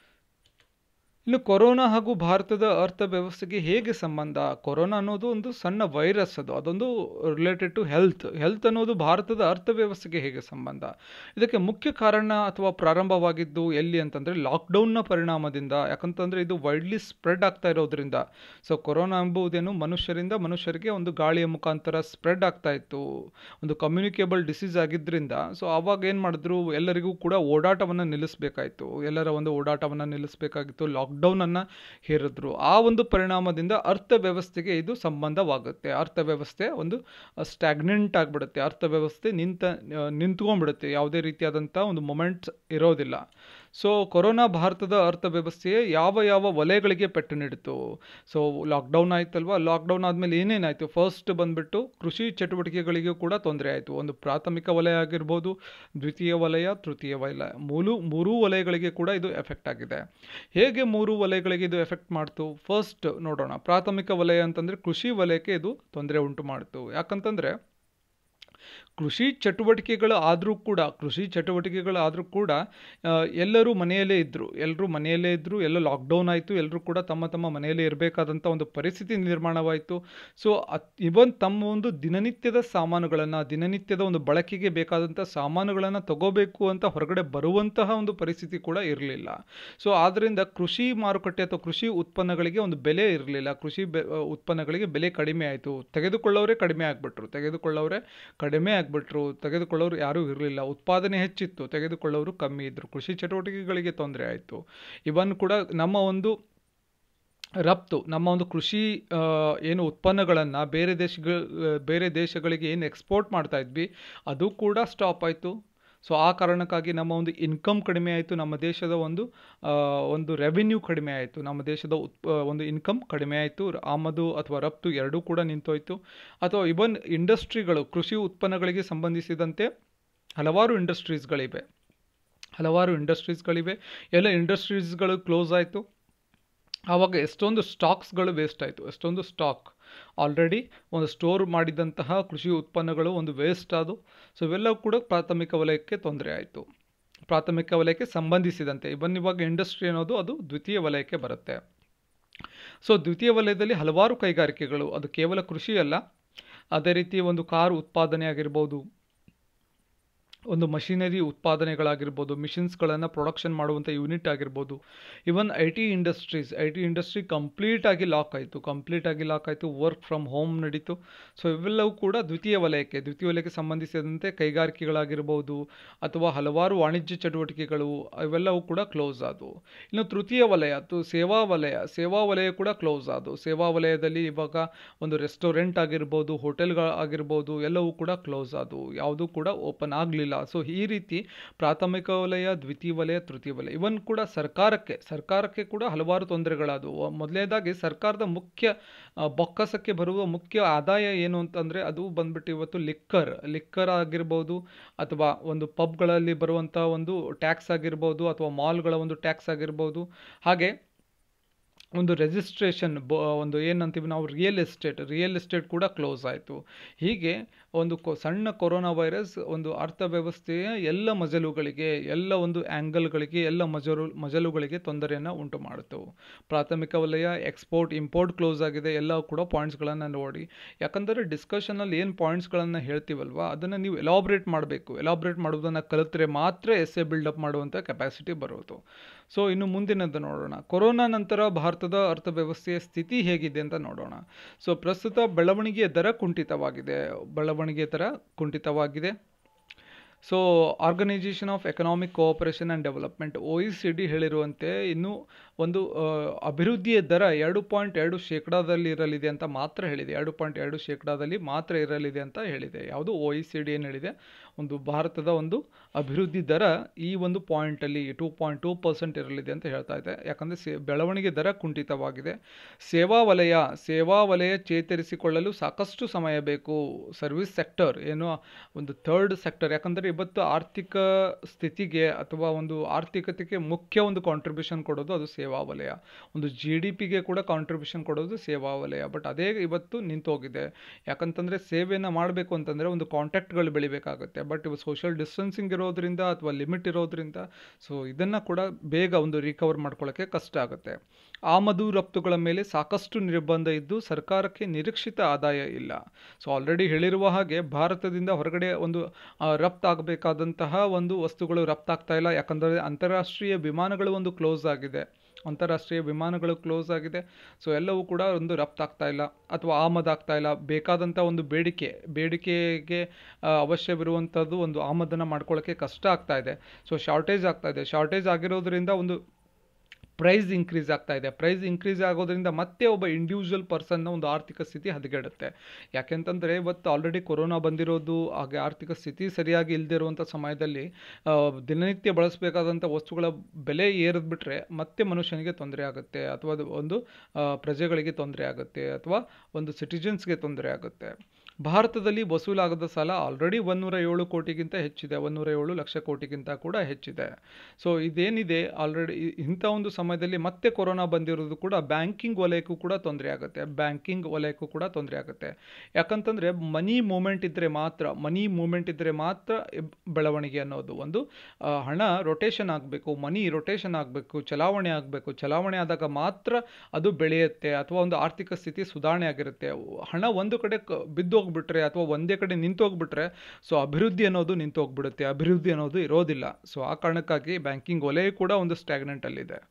ಇನ್ನು ಕೊರೋನಾ ಹಾಗೂ ಭಾರತದ ಅರ್ಥವ್ಯವಸ್ಥೆಗೆ ಹೇಗೆ ಸಂಬಂಧ ಕೊರೋನಾ ಅನ್ನೋದು ಒಂದು ಸಣ್ಣ ವೈರಸ್ ಅದು ಅದೊಂದು ರಿಲೇಟೆಡ್ ಟು ಹೆಲ್ತ್ ಹೆಲ್ತ್ ಅನ್ನೋದು ಭಾರತದ ಅರ್ಥವ್ಯವಸ್ಥೆಗೆ ಹೇಗೆ ಸಂಬಂಧ ಇದಕ್ಕೆ ಮುಖ್ಯ ಕಾರಣ ಅಥವಾ ಪ್ರಾರಂಭವಾಗಿದ್ದು ಎಲ್ಲಿ ಅಂತಂದರೆ ಲಾಕ್ಡೌನ್ನ ಪರಿಣಾಮದಿಂದ ಯಾಕಂತಂದರೆ ಇದು ವೈಡ್ಲಿ ಸ್ಪ್ರೆಡ್ ಆಗ್ತಾ ಇರೋದ್ರಿಂದ ಸೊ ಕೊರೋನಾ ಎಂಬುದೇನು ಮನುಷ್ಯರಿಂದ ಮನುಷ್ಯರಿಗೆ ಒಂದು ಗಾಳಿಯ ಮುಖಾಂತರ ಸ್ಪ್ರೆಡ್ ಆಗ್ತಾ ಇತ್ತು ಒಂದು ಕಮ್ಯುನಿಕೇಬಲ್ ಡಿಸೀಸ್ ಆಗಿದ್ದರಿಂದ ಸೊ ಆವಾಗ ಏನು ಮಾಡಿದ್ರು ಎಲ್ಲರಿಗೂ ಕೂಡ ಓಡಾಟವನ್ನು ನಿಲ್ಲಿಸಬೇಕಾಯಿತು ಎಲ್ಲರ ಒಂದು ಓಡಾಟವನ್ನು ನಿಲ್ಲಿಸಬೇಕಾಗಿತ್ತು ಲಾಕ್ಡೌನನ್ನು ಹೇರಿದ್ರು ಆ ಒಂದು ಪರಿಣಾಮದಿಂದ ಅರ್ಥವ್ಯವಸ್ಥೆಗೆ ಇದು ಸಂಬಂಧವಾಗುತ್ತೆ ಅರ್ಥವ್ಯವಸ್ಥೆ ಒಂದು ಸ್ಟ್ಯಾಗ್ನೆಂಟ್ ಆಗಿಬಿಡುತ್ತೆ ಅರ್ಥವ್ಯವಸ್ಥೆ ನಿಂತ ನಿಂತ್ಕೊಂಡ್ಬಿಡುತ್ತೆ ಯಾವುದೇ ರೀತಿಯಾದಂಥ ಒಂದು ಮೊಮೆಂಟ್ಸ್ ಇರೋದಿಲ್ಲ ಸೊ ಕೊರೋನಾ ಭಾರತದ ಅರ್ಥವ್ಯವಸ್ಥೆಯೇ ಯಾವ ಯಾವ ವಲಯಗಳಿಗೆ ಪೆಟ್ಟು ನೀಡಿತು ಸೊ ಲಾಕ್ಡೌನ್ ಆಯ್ತಲ್ವಾ ಲಾಕ್ಡೌನ್ ಆದಮೇಲೆ ಏನೇನಾಯಿತು ಫಸ್ಟ್ ಬಂದ್ಬಿಟ್ಟು ಕೃಷಿ ಚಟುವಟಿಕೆಗಳಿಗೂ ಕೂಡ ತೊಂದರೆ ಆಯಿತು ಒಂದು ಪ್ರಾಥಮಿಕ ವಲಯ ಆಗಿರ್ಬೋದು ದ್ವಿತೀಯ ವಲಯ ತೃತೀಯ ವಲಯ ಮೂರು ಮೂರೂ ವಲಯಗಳಿಗೆ ಕೂಡ ಇದು ಎಫೆಕ್ಟ್ ಆಗಿದೆ ಹೇಗೆ ಮೂರು ವಲಯಗಳಿಗೆ ಇದು ಎಫೆಕ್ಟ್ ಮಾಡ್ತು ಫಸ್ಟ್ ನೋಡೋಣ ಪ್ರಾಥಮಿಕ ವಲಯ ಅಂತಂದರೆ ಕೃಷಿ ವಲಯಕ್ಕೆ ಇದು ತೊಂದರೆ ಉಂಟು ಮಾಡ್ತು ಯಾಕಂತಂದರೆ ಕೃಷಿ ಚಟುವಟಿಕೆಗಳು ಆದರೂ ಕೂಡ ಕೃಷಿ ಚಟುವಟಿಕೆಗಳು ಆದರೂ ಕೂಡ ಆ, ಎಲ್ಲರೂ ಮನೆಯಲ್ಲೇ ಇದ್ದರು ಎಲ್ಲರೂ ಮನೆಯಲ್ಲೇ ಇದ್ದರು ಎಲ್ಲ ಲಾಕ್ಡೌನ್ ಆಯಿತು ಎಲ್ಲರೂ ಕೂಡ ತಮ್ಮ ತಮ್ಮ ಮನೆಯಲ್ಲೇ ಇರಬೇಕಾದಂಥ ಒಂದು ಪರಿಸ್ಥಿತಿ ನಿರ್ಮಾಣವಾಯಿತು ಸೊ ಇವನ್ ತಮ್ಮ ಒಂದು ದಿನನಿತ್ಯದ ಸಾಮಾನುಗಳನ್ನು ದಿನನಿತ್ಯದ ಒಂದು ಬಳಕೆಗೆ ಬೇಕಾದಂಥ ಸಾಮಾನುಗಳನ್ನು ತಗೋಬೇಕು ಅಂತ ಹೊರಗಡೆ ಬರುವಂತಹ ಒಂದು ಪರಿಸ್ಥಿತಿ ಕೂಡ ಇರಲಿಲ್ಲ ಸೊ ಆದ್ದರಿಂದ ಕೃಷಿ ಮಾರುಕಟ್ಟೆ ಅಥವಾ ಕೃಷಿ ಉತ್ಪನ್ನಗಳಿಗೆ ಒಂದು ಬೆಲೆ ಇರಲಿಲ್ಲ ಕೃಷಿ ಬೆ ಉತ್ಪನ್ನಗಳಿಗೆ ಬೆಲೆ ಕಡಿಮೆ ಆಯಿತು ತೆಗೆದುಕೊಳ್ಳೋರೇ ಕಡಿಮೆ ಆಗಿಬಿಟ್ರು ತೆಗೆದುಕೊಳ್ಳೋರೇ ಕಡಿಮೆ ಆಗಿಬಿಟ್ರು ತೆಗೆದುಕೊಳ್ಳೋರು ಯಾರೂ ಇರಲಿಲ್ಲ ಉತ್ಪಾದನೆ ಹೆಚ್ಚಿತ್ತು ತೆಗೆದುಕೊಳ್ಳೋರು ಕಮ್ಮಿ ಇದ್ದರು ಕೃಷಿ ಚಟುವಟಿಕೆಗಳಿಗೆ ತೊಂದರೆ ಆಯಿತು ಇವನ್ ಕೂಡ ನಮ್ಮ ಒಂದು ರಫ್ತು ನಮ್ಮ ಒಂದು ಕೃಷಿ ಆ, ಏನು ಉತ್ಪನ್ನಗಳನ್ನು ಬೇರೆ ದೇಶಗಳ ಬೇರೆ ದೇಶಗಳಿಗೆ ಏನು ಎಕ್ಸ್ಪೋರ್ಟ್ ಮಾಡ್ತಾ ಇದ್ವಿ ಅದು ಕೂಡ ಸ್ಟಾಪ್ ಆಯಿತು ಸೊ ಆ ಕಾರಣಕ್ಕಾಗಿ ನಮ್ಮ ಒಂದು ಇನ್ಕಮ್ ಕಡಿಮೆ ಆಯಿತು ನಮ್ಮ ದೇಶದ ಒಂದು ಆ, ಒಂದು ರೆವಿನ್ಯೂ ಕಡಿಮೆ ಆಯಿತು ನಮ್ಮ ದೇಶದ ಉತ್ ಒಂದು ಇನ್ಕಮ್ ಕಡಿಮೆ ಆಯಿತು ಆಮದು ಅಥವಾ ರಫ್ತು ಎರಡೂ ಕೂಡ ನಿಂತೋಯ್ತು ಅಥವಾ ಇವನ್ ಇಂಡಸ್ಟ್ರಿಗಳು ಕೃಷಿ ಉತ್ಪನ್ನಗಳಿಗೆ ಸಂಬಂಧಿಸಿದಂತೆ ಹಲವಾರು ಇಂಡಸ್ಟ್ರೀಸ್ಗಳಿವೆ ಹಲವಾರು ಇಂಡಸ್ಟ್ರೀಸ್ಗಳಿವೆ ಎಲ್ಲ ಇಂಡಸ್ಟ್ರೀಸ್ಗಳು ಕ್ಲೋಸ್ ಆಯಿತು ಆವಾಗ ಎಷ್ಟೊಂದು ಸ್ಟಾಕ್ಸ್ಗಳು ವೇಸ್ಟ್ ಆಯಿತು ಎಷ್ಟೊಂದು ಸ್ಟಾಕ್ ಆಲ್ರೆಡಿ ಒಂದು ಸ್ಟೋರ್ ಮಾಡಿದಂತಹ ಕೃಷಿ ಉತ್ಪನ್ನಗಳು ಒಂದು ವೇಸ್ಟ್ ಆದವು ಸೊ ಇವೆಲ್ಲವೂ ಕೂಡ ಪ್ರಾಥಮಿಕ ವಲಯಕ್ಕೆ ತೊಂದರೆ ಆಯಿತು ಪ್ರಾಥಮಿಕ ವಲಯಕ್ಕೆ ಸಂಬಂಧಿಸಿದಂತೆ ಇವನ್ ಇವಾಗ ಇಂಡಸ್ಟ್ರಿ ಅನ್ನೋದು ಅದು ದ್ವಿತೀಯ ವಲಯಕ್ಕೆ ಬರುತ್ತೆ ಸೊ ದ್ವಿತೀಯ ವಲಯದಲ್ಲಿ ಹಲವಾರು ಕೈಗಾರಿಕೆಗಳು ಅದು ಕೇವಲ ಕೃಷಿ ಅಲ್ಲ ಅದೇ ರೀತಿ ಒಂದು ಕಾರು ಉತ್ಪಾದನೆ ಆಗಿರ್ಬೋದು ಒಂದು ಮಷಿನರಿ ಉತ್ಪಾದನೆಗಳಾಗಿರ್ಬೋದು ಮಿಷಿನ್ಸ್ಗಳನ್ನು ಪ್ರೊಡಕ್ಷನ್ ಮಾಡುವಂಥ ಯೂನಿಟ್ ಆಗಿರ್ಬೋದು even I T industries I T industry ಕಂಪ್ಲೀಟಾಗಿ ಲಾಕ್ ಆಯಿತು ಕಂಪ್ಲೀಟಾಗಿ ಲಾಕ್ ಆಯಿತು ವರ್ಕ್ ಫ್ರಮ್ ಹೋಮ್ ನಡೀತು ಸೊ ಇವೆಲ್ಲವೂ ಕೂಡ ದ್ವಿತೀಯ ವಲಯಕ್ಕೆ ದ್ವಿತೀಯ ವಲಯಕ್ಕೆ ಸಂಬಂಧಿಸಿದಂತೆ ಕೈಗಾರಿಕೆಗಳಾಗಿರ್ಬೋದು ಅಥವಾ ಹಲವಾರು ವಾಣಿಜ್ಯ ಚಟುವಟಿಕೆಗಳು ಇವೆಲ್ಲವೂ ಕೂಡ ಕ್ಲೋಸ್ ಆದವು ಇನ್ನು ತೃತೀಯ ವಲಯ ತು ಸೇವಾ ವಲಯ ಸೇವಾ ವಲಯ ಕೂಡ ಕ್ಲೋಸ್ ಆದವು ಸೇವಾ ವಲಯದಲ್ಲಿ ಇವಾಗ ಒಂದು ರೆಸ್ಟೋರೆಂಟ್ ಆಗಿರ್ಬೋದು ಹೋಟೆಲ್ಗಳು ಆಗಿರ್ಬೋದು ಎಲ್ಲವೂ ಕೂಡ ಕ್ಲೋಸ್ ಆದವು ಯಾವುದೂ ಕೂಡ ಓಪನ್ ಆಗಲಿಲ್ಲ ಸೊ ಈ ರೀತಿ ಪ್ರಾಥಮಿಕ ವಲಯ ದ್ವಿತೀಯ ವಲಯ ತೃತೀಯ ವಲಯ ಇವನ್ ಕೂಡ ಸರ್ಕಾರಕ್ಕೆ ಸರ್ಕಾರಕ್ಕೆ ಕೂಡ ಹಲವಾರು ತೊಂದರೆಗಳಾದವು ಮೊದಲನೇದಾಗಿ ಸರ್ಕಾರದ ಮುಖ್ಯ ಆ, ಬೊಕ್ಕಸಕ್ಕೆ ಬರುವ ಮುಖ್ಯ ಆದಾಯ ಏನು ಅಂತಂದರೆ ಅದು ಬಂದ್ಬಿಟ್ಟು ಇವತ್ತು ಲಿಕ್ಕರ್ ಲಿಕ್ಕರ್ ಆಗಿರ್ಬೋದು ಅಥವಾ ಒಂದು ಪಬ್ಗಳಲ್ಲಿ ಬರುವಂಥ ಒಂದು ಟ್ಯಾಕ್ಸ್ ಆಗಿರ್ಬೋದು ಅಥವಾ ಮಾಲ್ಗಳ ಒಂದು ಟ್ಯಾಕ್ಸ್ ಆಗಿರ್ಬೋದು ಹಾಗೆ ಒಂದು ರಿಜಿಸ್ಟ್ರೇಷನ್ ಬ ಒಂದು ಏನಂತೀವಿ ನಾವು ರಿಯಲ್ ಎಸ್ಟೇಟ್ ರಿಯಲ್ ಎಸ್ಟೇಟ್ ಕೂಡ ಕ್ಲೋಸ್ ಆಯಿತು ಹೀಗೆ ಒಂದು ಕೊ ಸಣ್ಣ ಕೊರೋನಾ ವೈರಸ್ ಒಂದು ಅರ್ಥವ್ಯವಸ್ಥೆಯ ಎಲ್ಲ ಮಜಲುಗಳಿಗೆ ಎಲ್ಲ ಒಂದು ಆ್ಯಂಗಲ್ಗಳಿಗೆ ಎಲ್ಲ ಮಜಲು ಮಜಲುಗಳಿಗೆ ತೊಂದರೆಯನ್ನು ಉಂಟು ಮಾಡಿತು ಪ್ರಾಥಮಿಕ ವಲಯ ಎಕ್ಸ್ಪೋರ್ಟ್ ಇಂಪೋರ್ಟ್ ಕ್ಲೋಸ್ ಆಗಿದೆ ಎಲ್ಲ ಕೂಡ ಪಾಯಿಂಟ್ಸ್ಗಳನ್ನು ನೋಡಿ ಯಾಕಂದರೆ ಡಿಸ್ಕಷನಲ್ಲಿ ಏನು ಪಾಯಿಂಟ್ಸ್ಗಳನ್ನು ಹೇಳ್ತೀವಲ್ವ ಅದನ್ನು ನೀವು ಎಲಾಬ್ರೇಟ್ ಮಾಡಬೇಕು ಎಲಾಬ್ರೇಟ್ ಮಾಡೋದನ್ನು ಕಲಿತ್ರೆ ಮಾತ್ರ ಎಸ್ ಎ ಬಿಲ್ಡಪ್ ಮಾಡುವಂಥ ಕೆಪಾಸಿಟಿ ಬರೋದು ಸೊ ಇನ್ನು ಮುಂದಿನದ್ದು ನೋಡೋಣ ಕೊರೋನಾ ನಂತರ ಭಾರತದ ಅರ್ಥವ್ಯವಸ್ಥೆಯ ಸ್ಥಿತಿ ಹೇಗಿದೆ ಅಂತ ನೋಡೋಣ ಸೊ ಪ್ರಸ್ತುತ ಬೆಳವಣಿಗೆಯ ದರ ಕುಂಠಿತವಾಗಿದೆ ಬೆಳವಣಿಗೆ ದರ ಕುಂಠಿತವಾಗಿದೆ so Organisation of Economic Cooperation and Development O E C D ಹೇಳಿರುವಂತೆ ಇನ್ನು ಒಂದು ಆ, ಅಭಿವೃದ್ಧಿಯ ದರ ಎರಡು ಪಾಯಿಂಟ್ ಎರಡು ಶೇಕಡಾದಲ್ಲಿ ಇರಲಿದೆ ಅಂತ ಮಾತ್ರ ಹೇಳಿದೆ ಎರಡು ಪಾಯಿಂಟ್ ಎರಡು ಶೇಕಡಾದಲ್ಲಿ ಮಾತ್ರ ಇರಲಿದೆ ಅಂತ ಹೇಳಿದೆ ಯಾವುದು ಒ ಇ ಸಿ ಡಿ ಏನು ಹೇಳಿದೆ ಒಂದು ಭಾರತದ ಒಂದು ಅಭಿವೃದ್ಧಿ ದರ ಈ ಒಂದು ಪಾಯಿಂಟಲ್ಲಿ ಟೂ ಪಾಯಿಂಟ್ ಟೂ ಪರ್ಸೆಂಟ್ ಇರಲಿದೆ ಅಂತ ಹೇಳ್ತಾ ಇದೆ ಯಾಕಂದರೆ ಸೇ ಬೆಳವಣಿಗೆ ದರ ಕುಂಠಿತವಾಗಿದೆ ಸೇವಾ ವಲಯ ಸೇವಾ ವಲಯ ಚೇತರಿಸಿಕೊಳ್ಳಲು ಸಾಕಷ್ಟು ಸಮಯ ಬೇಕು ಸರ್ವಿಸ್ ಸೆಕ್ಟರ್ ಏನು ಒಂದು ಥರ್ಡ್ ಸೆಕ್ಟರ್ ಯಾಕಂದರೆ ಇವತ್ತು ಆರ್ಥಿಕ ಸ್ಥಿತಿಗೆ ಅಥವಾ ಒಂದು ಆರ್ಥಿಕತೆಗೆ ಮುಖ್ಯ ಒಂದು ಕಾಂಟ್ರಿಬ್ಯೂಷನ್ ಕೊಡೋದು ಅದು ಸೇವಾ ವಲಯ ಒಂದು ಜಿ ಡಿ ಪಿಗೆ ಕೂಡ ಕಾಂಟ್ರಿಬ್ಯೂಷನ್ ಕೊಡೋದು ಸೇವಾ ವಲಯ ಬಟ್ ಅದೇ ಇವತ್ತು ನಿಂತೋಗಿದೆ ಯಾಕಂತಂದರೆ ಸೇವೆಯನ್ನು ಮಾಡಬೇಕು ಅಂತಂದರೆ ಒಂದು ಕಾಂಟ್ಯಾಕ್ಟ್ಗಳು ಬೆಳಿಬೇಕಾಗುತ್ತೆ ಬಟ್ ಇವು ಸೋಷಿಯಲ್ ಡಿಸ್ಟೆನ್ಸಿಂಗ್ ಇರೋದ್ರಿಂದ ಅಥವಾ ಲಿಮಿಟ್ ಇರೋದ್ರಿಂದ ಸೊ ಇದನ್ನು ಕೂಡ ಬೇಗ ಒಂದು ರಿಕವರ್ ಮಾಡ್ಕೊಳ್ಳೋಕ್ಕೆ ಕಷ್ಟ ಆಗುತ್ತೆ ಆಮದು ರಫ್ತುಗಳ ಮೇಲೆ ಸಾಕಷ್ಟು ನಿರ್ಬಂಧ ಇದ್ದು ಸರ್ಕಾರಕ್ಕೆ ನಿರೀಕ್ಷಿತ ಆದಾಯ ಇಲ್ಲ ಸೊ ಆಲ್ರೆಡಿ ಹೇಳಿರುವ ಹಾಗೆ ಭಾರತದಿಂದ ಹೊರಗಡೆ ಒಂದು ಆ, ರಫ್ತಾಗಬೇಕಾದಂತಹ ಒಂದು ವಸ್ತುಗಳು ರಫ್ತಾಗ್ತಾ ಇಲ್ಲ ಯಾಕಂದರೆ ಅಂತಾರಾಷ್ಟ್ರೀಯ ವಿಮಾನಗಳು ಒಂದು ಕ್ಲೋಸ್ ಆಗಿದೆ ಅಂತಾರಾಷ್ಟ್ರೀಯ ವಿಮಾನಗಳು ಕ್ಲೋಸ್ ಆಗಿದೆ ಸೊ ಎಲ್ಲವೂ ಕೂಡ ಒಂದು ರಫ್ತಾಗ್ತಾ ಇಲ್ಲ ಅಥವಾ ಆಮದಾಗ್ತಾ ಇಲ್ಲ ಬೇಕಾದಂಥ ಒಂದು ಬೇಡಿಕೆ ಬೇಡಿಕೆಗೆ ಆ, ಅವಶ್ಯವಿರುವಂಥದ್ದು ಒಂದು ಆಮದನ್ನು ಮಾಡ್ಕೊಳ್ಳೋಕ್ಕೆ ಕಷ್ಟ ಆಗ್ತಾ ಇದೆ ಸೊ ಶಾರ್ಟೇಜ್ ಆಗ್ತಾ ಇದೆ ಶಾರ್ಟೇಜ್ ಆಗಿರೋದ್ರಿಂದ ಒಂದು ಪ್ರೈಸ್ ಇನ್ಕ್ರೀಸ್ ಆಗ್ತಾ ಇದೆ ಪ್ರೈಸ್ ಇನ್ಕ್ರೀಸ್ ಆಗೋದ್ರಿಂದ ಮತ್ತೆ ಒಬ್ಬ ಇಂಡಿವಿಜುವಲ್ ಪರ್ಸನ್ನ ಒಂದು ಆರ್ಥಿಕ ಸ್ಥಿತಿ ಹದಗೆಡುತ್ತೆ ಯಾಕೆಂತಂದರೆ ಇವತ್ತು ಆಲ್ರೆಡಿ ಕೊರೋನಾ ಬಂದಿರೋದು ಹಾಗೆ ಆರ್ಥಿಕ ಸ್ಥಿತಿ ಸರಿಯಾಗಿ ಇಲ್ಲದೆ ಇರುವಂಥ ಸಮಯದಲ್ಲಿ ಆ, ದಿನನಿತ್ಯ ಬಳಸಬೇಕಾದಂಥ ವಸ್ತುಗಳ ಬೆಲೆ ಏರಿದ್ಬಿಟ್ರೆ ಮತ್ತೆ ಮನುಷ್ಯನಿಗೆ ತೊಂದರೆ ಆಗುತ್ತೆ ಅಥವಾ ಅದು ಒಂದು ಆ, ಪ್ರಜೆಗಳಿಗೆ ತೊಂದರೆ ಆಗುತ್ತೆ ಅಥವಾ ಒಂದು ಸಿಟಿಜನ್ಸ್ಗೆ ತೊಂದರೆ ಆಗುತ್ತೆ ಭಾರತದಲ್ಲಿ ವಸೂಲಾಗದ ಸಾಲ ಆಲ್ರೆಡಿ ಒಂದೂರ ಏಳು ಕೋಟಿಗಿಂತ ಹೆಚ್ಚಿದೆ ಒಂದೂರ ಏಳು ಲಕ್ಷ ಕೋಟಿಗಿಂತ ಕೂಡ ಹೆಚ್ಚಿದೆ ಸೊ ಇದೇನಿದೆ ಆಲ್ರೆಡಿ ಇಂಥ ಒಂದು ಸಮಯದಲ್ಲಿ ಮತ್ತೆ ಕೊರೋನಾ ಬಂದಿರೋದು ಕೂಡ ಬ್ಯಾಂಕಿಂಗ್ ವಲಯಕ್ಕೂ ಕೂಡ ತೊಂದರೆ ಆಗುತ್ತೆ ಬ್ಯಾಂಕಿಂಗ್ ವಲಯಕ್ಕೂ ಕೂಡ ತೊಂದರೆ ಆಗುತ್ತೆ ಯಾಕಂತಂದರೆ ಮನಿ ಮೂಮೆಂಟ್ ಇದ್ದರೆ ಮಾತ್ರ ಮನಿ ಮೂಮೆಂಟ್ ಇದ್ದರೆ ಮಾತ್ರ ಇಬ್- ಬೆಳವಣಿಗೆ ಅನ್ನೋದು ಒಂದು ಆ, ಹಣ ರೊಟೇಷನ್ ಆಗಬೇಕು ಮನಿ ರೊಟೇಷನ್ ಆಗಬೇಕು ಚಲಾವಣೆ ಆಗಬೇಕು ಚಲಾವಣೆ ಆದಾಗ ಮಾತ್ರ ಅದು ಬೆಳೆಯುತ್ತೆ ಅಥವಾ ಒಂದು ಆರ್ಥಿಕ ಸ್ಥಿತಿ ಸುಧಾರಣೆ ಆಗಿರುತ್ತೆ ಹಣ ಒಂದು ಕಡೆ ಕ ಬಿದ್ದೋಗ್ಬಿಟ್ರೆ ಅಥವಾ ಒಂದೇ ಕಡೆ ನಿಂತೋಗ್ಬಿಟ್ರೆ ಸೊ ಅಭಿವೃದ್ಧಿ ಅನ್ನೋದು ನಿಂತೋಗ್ಬಿಡುತ್ತೆ ಅಭಿವೃದ್ಧಿ ಅನ್ನೋದು ಇರೋದಿಲ್ಲ ಸೊ ಆ ಕಾರಣಕ್ಕಾಗಿ ಬ್ಯಾಂಕಿಂಗ್ ವಲಯ ಕೂಡ ಒಂದು ಸ್ಟ್ಯಾಗ್ನೆಂಟಲ್ಲಿದೆ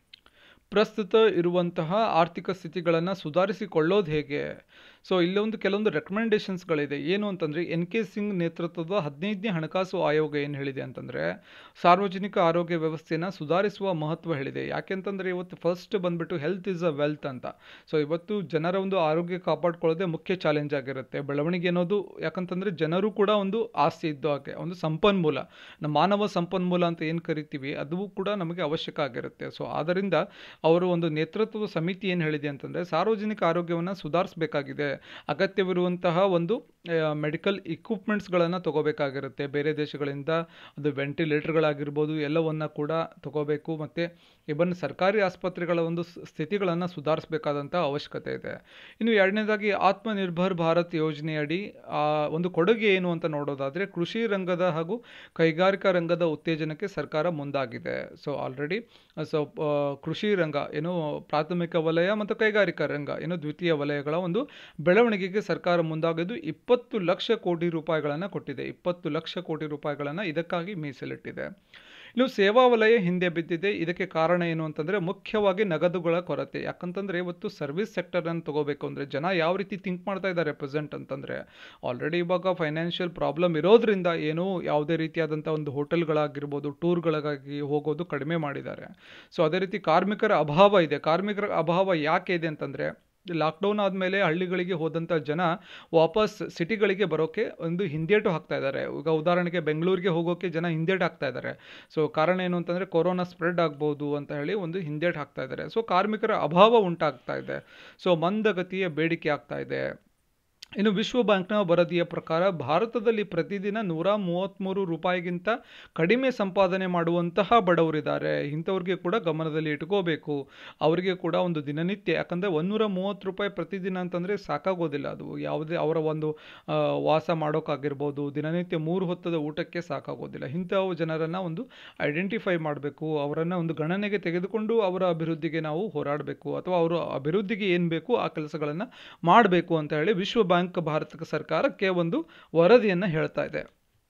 ಪ್ರಸ್ತುತ ಇರುವಂತಹ ಆರ್ಥಿಕ ಸ್ಥಿತಿಗಳನ್ನು ಸುಧಾರಿಸಿಕೊಳ್ಳೋದು ಹೇಗೆ ಸೊ ಇಲ್ಲೊಂದು ಕೆಲವೊಂದು ರೆಕಮೆಂಡೇಶನ್ಸ್ಗಳಿದೆ ಏನು ಅಂತಂದರೆ ಎನ್ ಕೆ ಸಿಂಗ್ ನೇತೃತ್ವದ ಹದಿನೈದನೇ ಹಣಕಾಸು ಆಯೋಗ ಏನು ಹೇಳಿದೆ ಅಂತಂದರೆ ಸಾರ್ವಜನಿಕ ಆರೋಗ್ಯ ವ್ಯವಸ್ಥೆಯನ್ನು ಸುಧಾರಿಸುವ ಮಹತ್ವ ಹೇಳಿದೆ ಯಾಕೆಂತಂದರೆ ಇವತ್ತು ಫಸ್ಟ್ ಬಂದ್ಬಿಟ್ಟು ಹೆಲ್ತ್ ಇಸ್ ಅ ವೆಲ್ತ್ ಅಂತ ಸೊ ಇವತ್ತು ಜನರ ಒಂದು ಆರೋಗ್ಯ ಕಾಪಾಡ್ಕೊಳ್ಳೋದೇ ಮುಖ್ಯ ಚಾಲೆಂಜ್ ಆಗಿರುತ್ತೆ ಬೆಳವಣಿಗೆ ಅನ್ನೋದು ಯಾಕಂತಂದರೆ ಜನರು ಕೂಡ ಒಂದು ಆಸ್ತಿ ಇದ್ದು ಹಾಗೆ ಒಂದು ಸಂಪನ್ಮೂಲ ನಮ್ಮ ಮಾನವ ಸಂಪನ್ಮೂಲ ಅಂತ ಏನು ಕರಿತೀವಿ ಅದು ಕೂಡ ನಮಗೆ ಅವಶ್ಯಕ ಆಗಿರುತ್ತೆ ಸೊ ಆದ್ದರಿಂದ ಅವರು ಒಂದು ನೇತೃತ್ವದ ಸಮಿತಿ ಏನು ಹೇಳಿದೆ ಅಂತಂದರೆ ಸಾರ್ವಜನಿಕ ಆರೋಗ್ಯವನ್ನು ಸುಧಾರಿಸಬೇಕಾಗಿದೆ ಅಗತ್ಯವಿರುವಂತಹ ಒಂದು ಮೆಡಿಕಲ್ ಇಕ್ವಿಪ್ಮೆಂಟ್ಸ್ಗಳನ್ನು ತಗೋಬೇಕಾಗಿರುತ್ತೆ ಬೇರೆ ದೇಶಗಳಿಂದ ಅದು ವೆಂಟಿಲೇಟರ್ಗಳಾಗಿರ್ಬೋದು ಎಲ್ಲವನ್ನ ಕೂಡ ತಗೋಬೇಕು ಮತ್ತು ಇವನ್ ಸರ್ಕಾರಿ ಆಸ್ಪತ್ರೆಗಳ ಒಂದು ಸ್- ಸ್ಥಿತಿಗಳನ್ನು ಸುಧಾರಿಸಬೇಕಾದಂಥ ಅವಶ್ಯಕತೆ ಇದೆ ಇನ್ನು ಎರಡನೇದಾಗಿ ಆತ್ಮನಿರ್ಭರ್ ಭಾರತ್ ಯೋಜನೆಯಡಿ ಆ, ಒಂದು ಕೊಡುಗೆ ಏನು ಅಂತ ನೋಡೋದಾದರೆ ಕೃಷಿ ರಂಗದ ಹಾಗೂ ಕೈಗಾರಿಕಾ ರಂಗದ ಉತ್ತೇಜನಕ್ಕೆ ಸರ್ಕಾರ ಮುಂದಾಗಿದೆ ಸೊ ಆಲ್ರೆಡಿ ಸೊ ಕೃಷಿ ರಂಗ ಏನು ಪ್ರಾಥಮಿಕ ವಲಯ ಮತ್ತು ಕೈಗಾರಿಕಾ ರಂಗ ಏನು ದ್ವಿತೀಯ ವಲಯಗಳ ಒಂದು ಬೆಳವಣಿಗೆಗೆ ಸರ್ಕಾರ ಮುಂದಾಗಿದ್ದು ಇಪ್ಪತ್ತು ಲಕ್ಷ ಕೋಟಿ ರೂಪಾಯಿಗಳನ್ನು ಕೊಟ್ಟಿದೆ ಇಪ್ಪತ್ತು ಲಕ್ಷ ಕೋಟಿ ರೂಪಾಯಿಗಳನ್ನು ಇದಕ್ಕಾಗಿ ಮೀಸಲಿಟ್ಟಿದೆ ಇನ್ನು ಸೇವಾ ವಲಯ ಹಿಂದೆ ಬಿದ್ದಿದೆ ಇದಕ್ಕೆ ಕಾರಣ ಏನು ಅಂತಂದರೆ ಮುಖ್ಯವಾಗಿ ನಗದುಗಳ ಕೊರತೆ ಯಾಕಂತಂದರೆ ಇವತ್ತು ಸರ್ವಿಸ್ ಸೆಕ್ಟರನ್ನು ತಗೋಬೇಕು ಅಂದರೆ ಜನ ಯಾವ ರೀತಿ ಥಿಂಕ್ ಮಾಡ್ತಾ ಇದ್ದಾರೆ ಪ್ರೆಸೆಂಟ್ ಅಂತಂದರೆ ಆಲ್ರೆಡಿ ಇವಾಗ ಫೈನಾನ್ಷಿಯಲ್ ಪ್ರಾಬ್ಲಮ್ ಇರೋದ್ರಿಂದ ಏನೂ ಯಾವುದೇ ರೀತಿಯಾದಂಥ ಒಂದು ಹೋಟೆಲ್ಗಳಾಗಿರ್ಬೋದು ಟೂರ್ಗಳಿಗಾಗಿ ಹೋಗೋದು ಕಡಿಮೆ ಮಾಡಿದ್ದಾರೆ ಸೊ ಅದೇ ರೀತಿ ಕಾರ್ಮಿಕರ ಅಭಾವ ಇದೆ ಕಾರ್ಮಿಕರ ಅಭಾವ ಯಾಕೆ ಇದೆ ಅಂತಂದರೆ ಲಾಕ್ಡೌನ್ ಆದಮೇಲೆ ಹಳ್ಳಿಗಳಿಗೆ ಹೋದಂಥ ಜನ ವಾಪಸ್ ಸಿಟಿಗಳಿಗೆ ಬರೋಕ್ಕೆ ಒಂದು ಹಿಂದೇಟು ಹಾಕ್ತಾ ಇದ್ದಾರೆ ಈಗ ಉದಾಹರಣೆಗೆ ಬೆಂಗಳೂರಿಗೆ ಹೋಗೋಕ್ಕೆ ಜನ ಹಿಂದೇಟು ಹಾಕ್ತಾ ಇದ್ದಾರೆ ಸೊ ಕಾರಣ ಏನು ಅಂತಂದರೆ ಕೊರೋನಾ ಸ್ಪ್ರೆಡ್ ಆಗ್ಬೋದು ಅಂತ ಹೇಳಿ ಒಂದು ಹಿಂದೇಟು ಹಾಕ್ತಾ ಇದ್ದಾರೆ ಸೊ ಕಾರ್ಮಿಕರ ಅಭಾವ ಉಂಟಾಗ್ತಾ ಇದೆ ಸೊ ಮಂದಗತಿಯ ಬೇಡಿಕೆ ಆಗ್ತಾ ಇದೆ ಇನ್ನು ವಿಶ್ವ ಬ್ಯಾಂಕ್ನ ವರದಿಯ ಪ್ರಕಾರ ಭಾರತದಲ್ಲಿ ಪ್ರತಿದಿನ ನೂರ ಮೂವತ್ತ್ಮೂರು ರೂಪಾಯಿಗಿಂತ ಕಡಿಮೆ ಸಂಪಾದನೆ ಮಾಡುವಂತಹ ಬಡವರಿದ್ದಾರೆ ಇಂಥವ್ರಿಗೆ ಕೂಡ ಗಮನದಲ್ಲಿ ಇಟ್ಕೋಬೇಕು ಅವರಿಗೆ ಕೂಡ ಒಂದು ದಿನನಿತ್ಯ ಯಾಕಂದರೆ ಒಂದೂರ ಮೂವತ್ತು ರೂಪಾಯಿ ಪ್ರತಿದಿನ ಅಂತಂದರೆ ಸಾಕಾಗೋದಿಲ್ಲ ಅದು ಯಾವುದೇ ಅವರ ಒಂದು ಆ, ವಾಸ ಮಾಡೋಕ್ಕಾಗಿರ್ಬೋದು ದಿನನಿತ್ಯ ಮೂರು ಹೊತ್ತದ ಊಟಕ್ಕೆ ಸಾಕಾಗೋದಿಲ್ಲ ಇಂಥವು ಜನರನ್ನು ಒಂದು ಐಡೆಂಟಿಫೈ ಮಾಡಬೇಕು ಅವರನ್ನು ಒಂದು ಗಣನೆಗೆ ತೆಗೆದುಕೊಂಡು ಅವರ ಅಭಿವೃದ್ಧಿಗೆ ನಾವು ಹೋರಾಡಬೇಕು ಅಥವಾ ಅವರ ಅಭಿವೃದ್ಧಿಗೆ ಏನು ಬೇಕು ಆ ಕೆಲಸಗಳನ್ನು ಮಾಡಬೇಕು ಅಂತ ಹೇಳಿ ವಿಶ್ವ ಬ್ಯಾಂಕ್ ಭಾರತ ಸರ್ಕಾರಕ್ಕೆ ಒಂದು ವರದಿಯನ್ನು ಹೇಳ್ತಾ ಇದೆ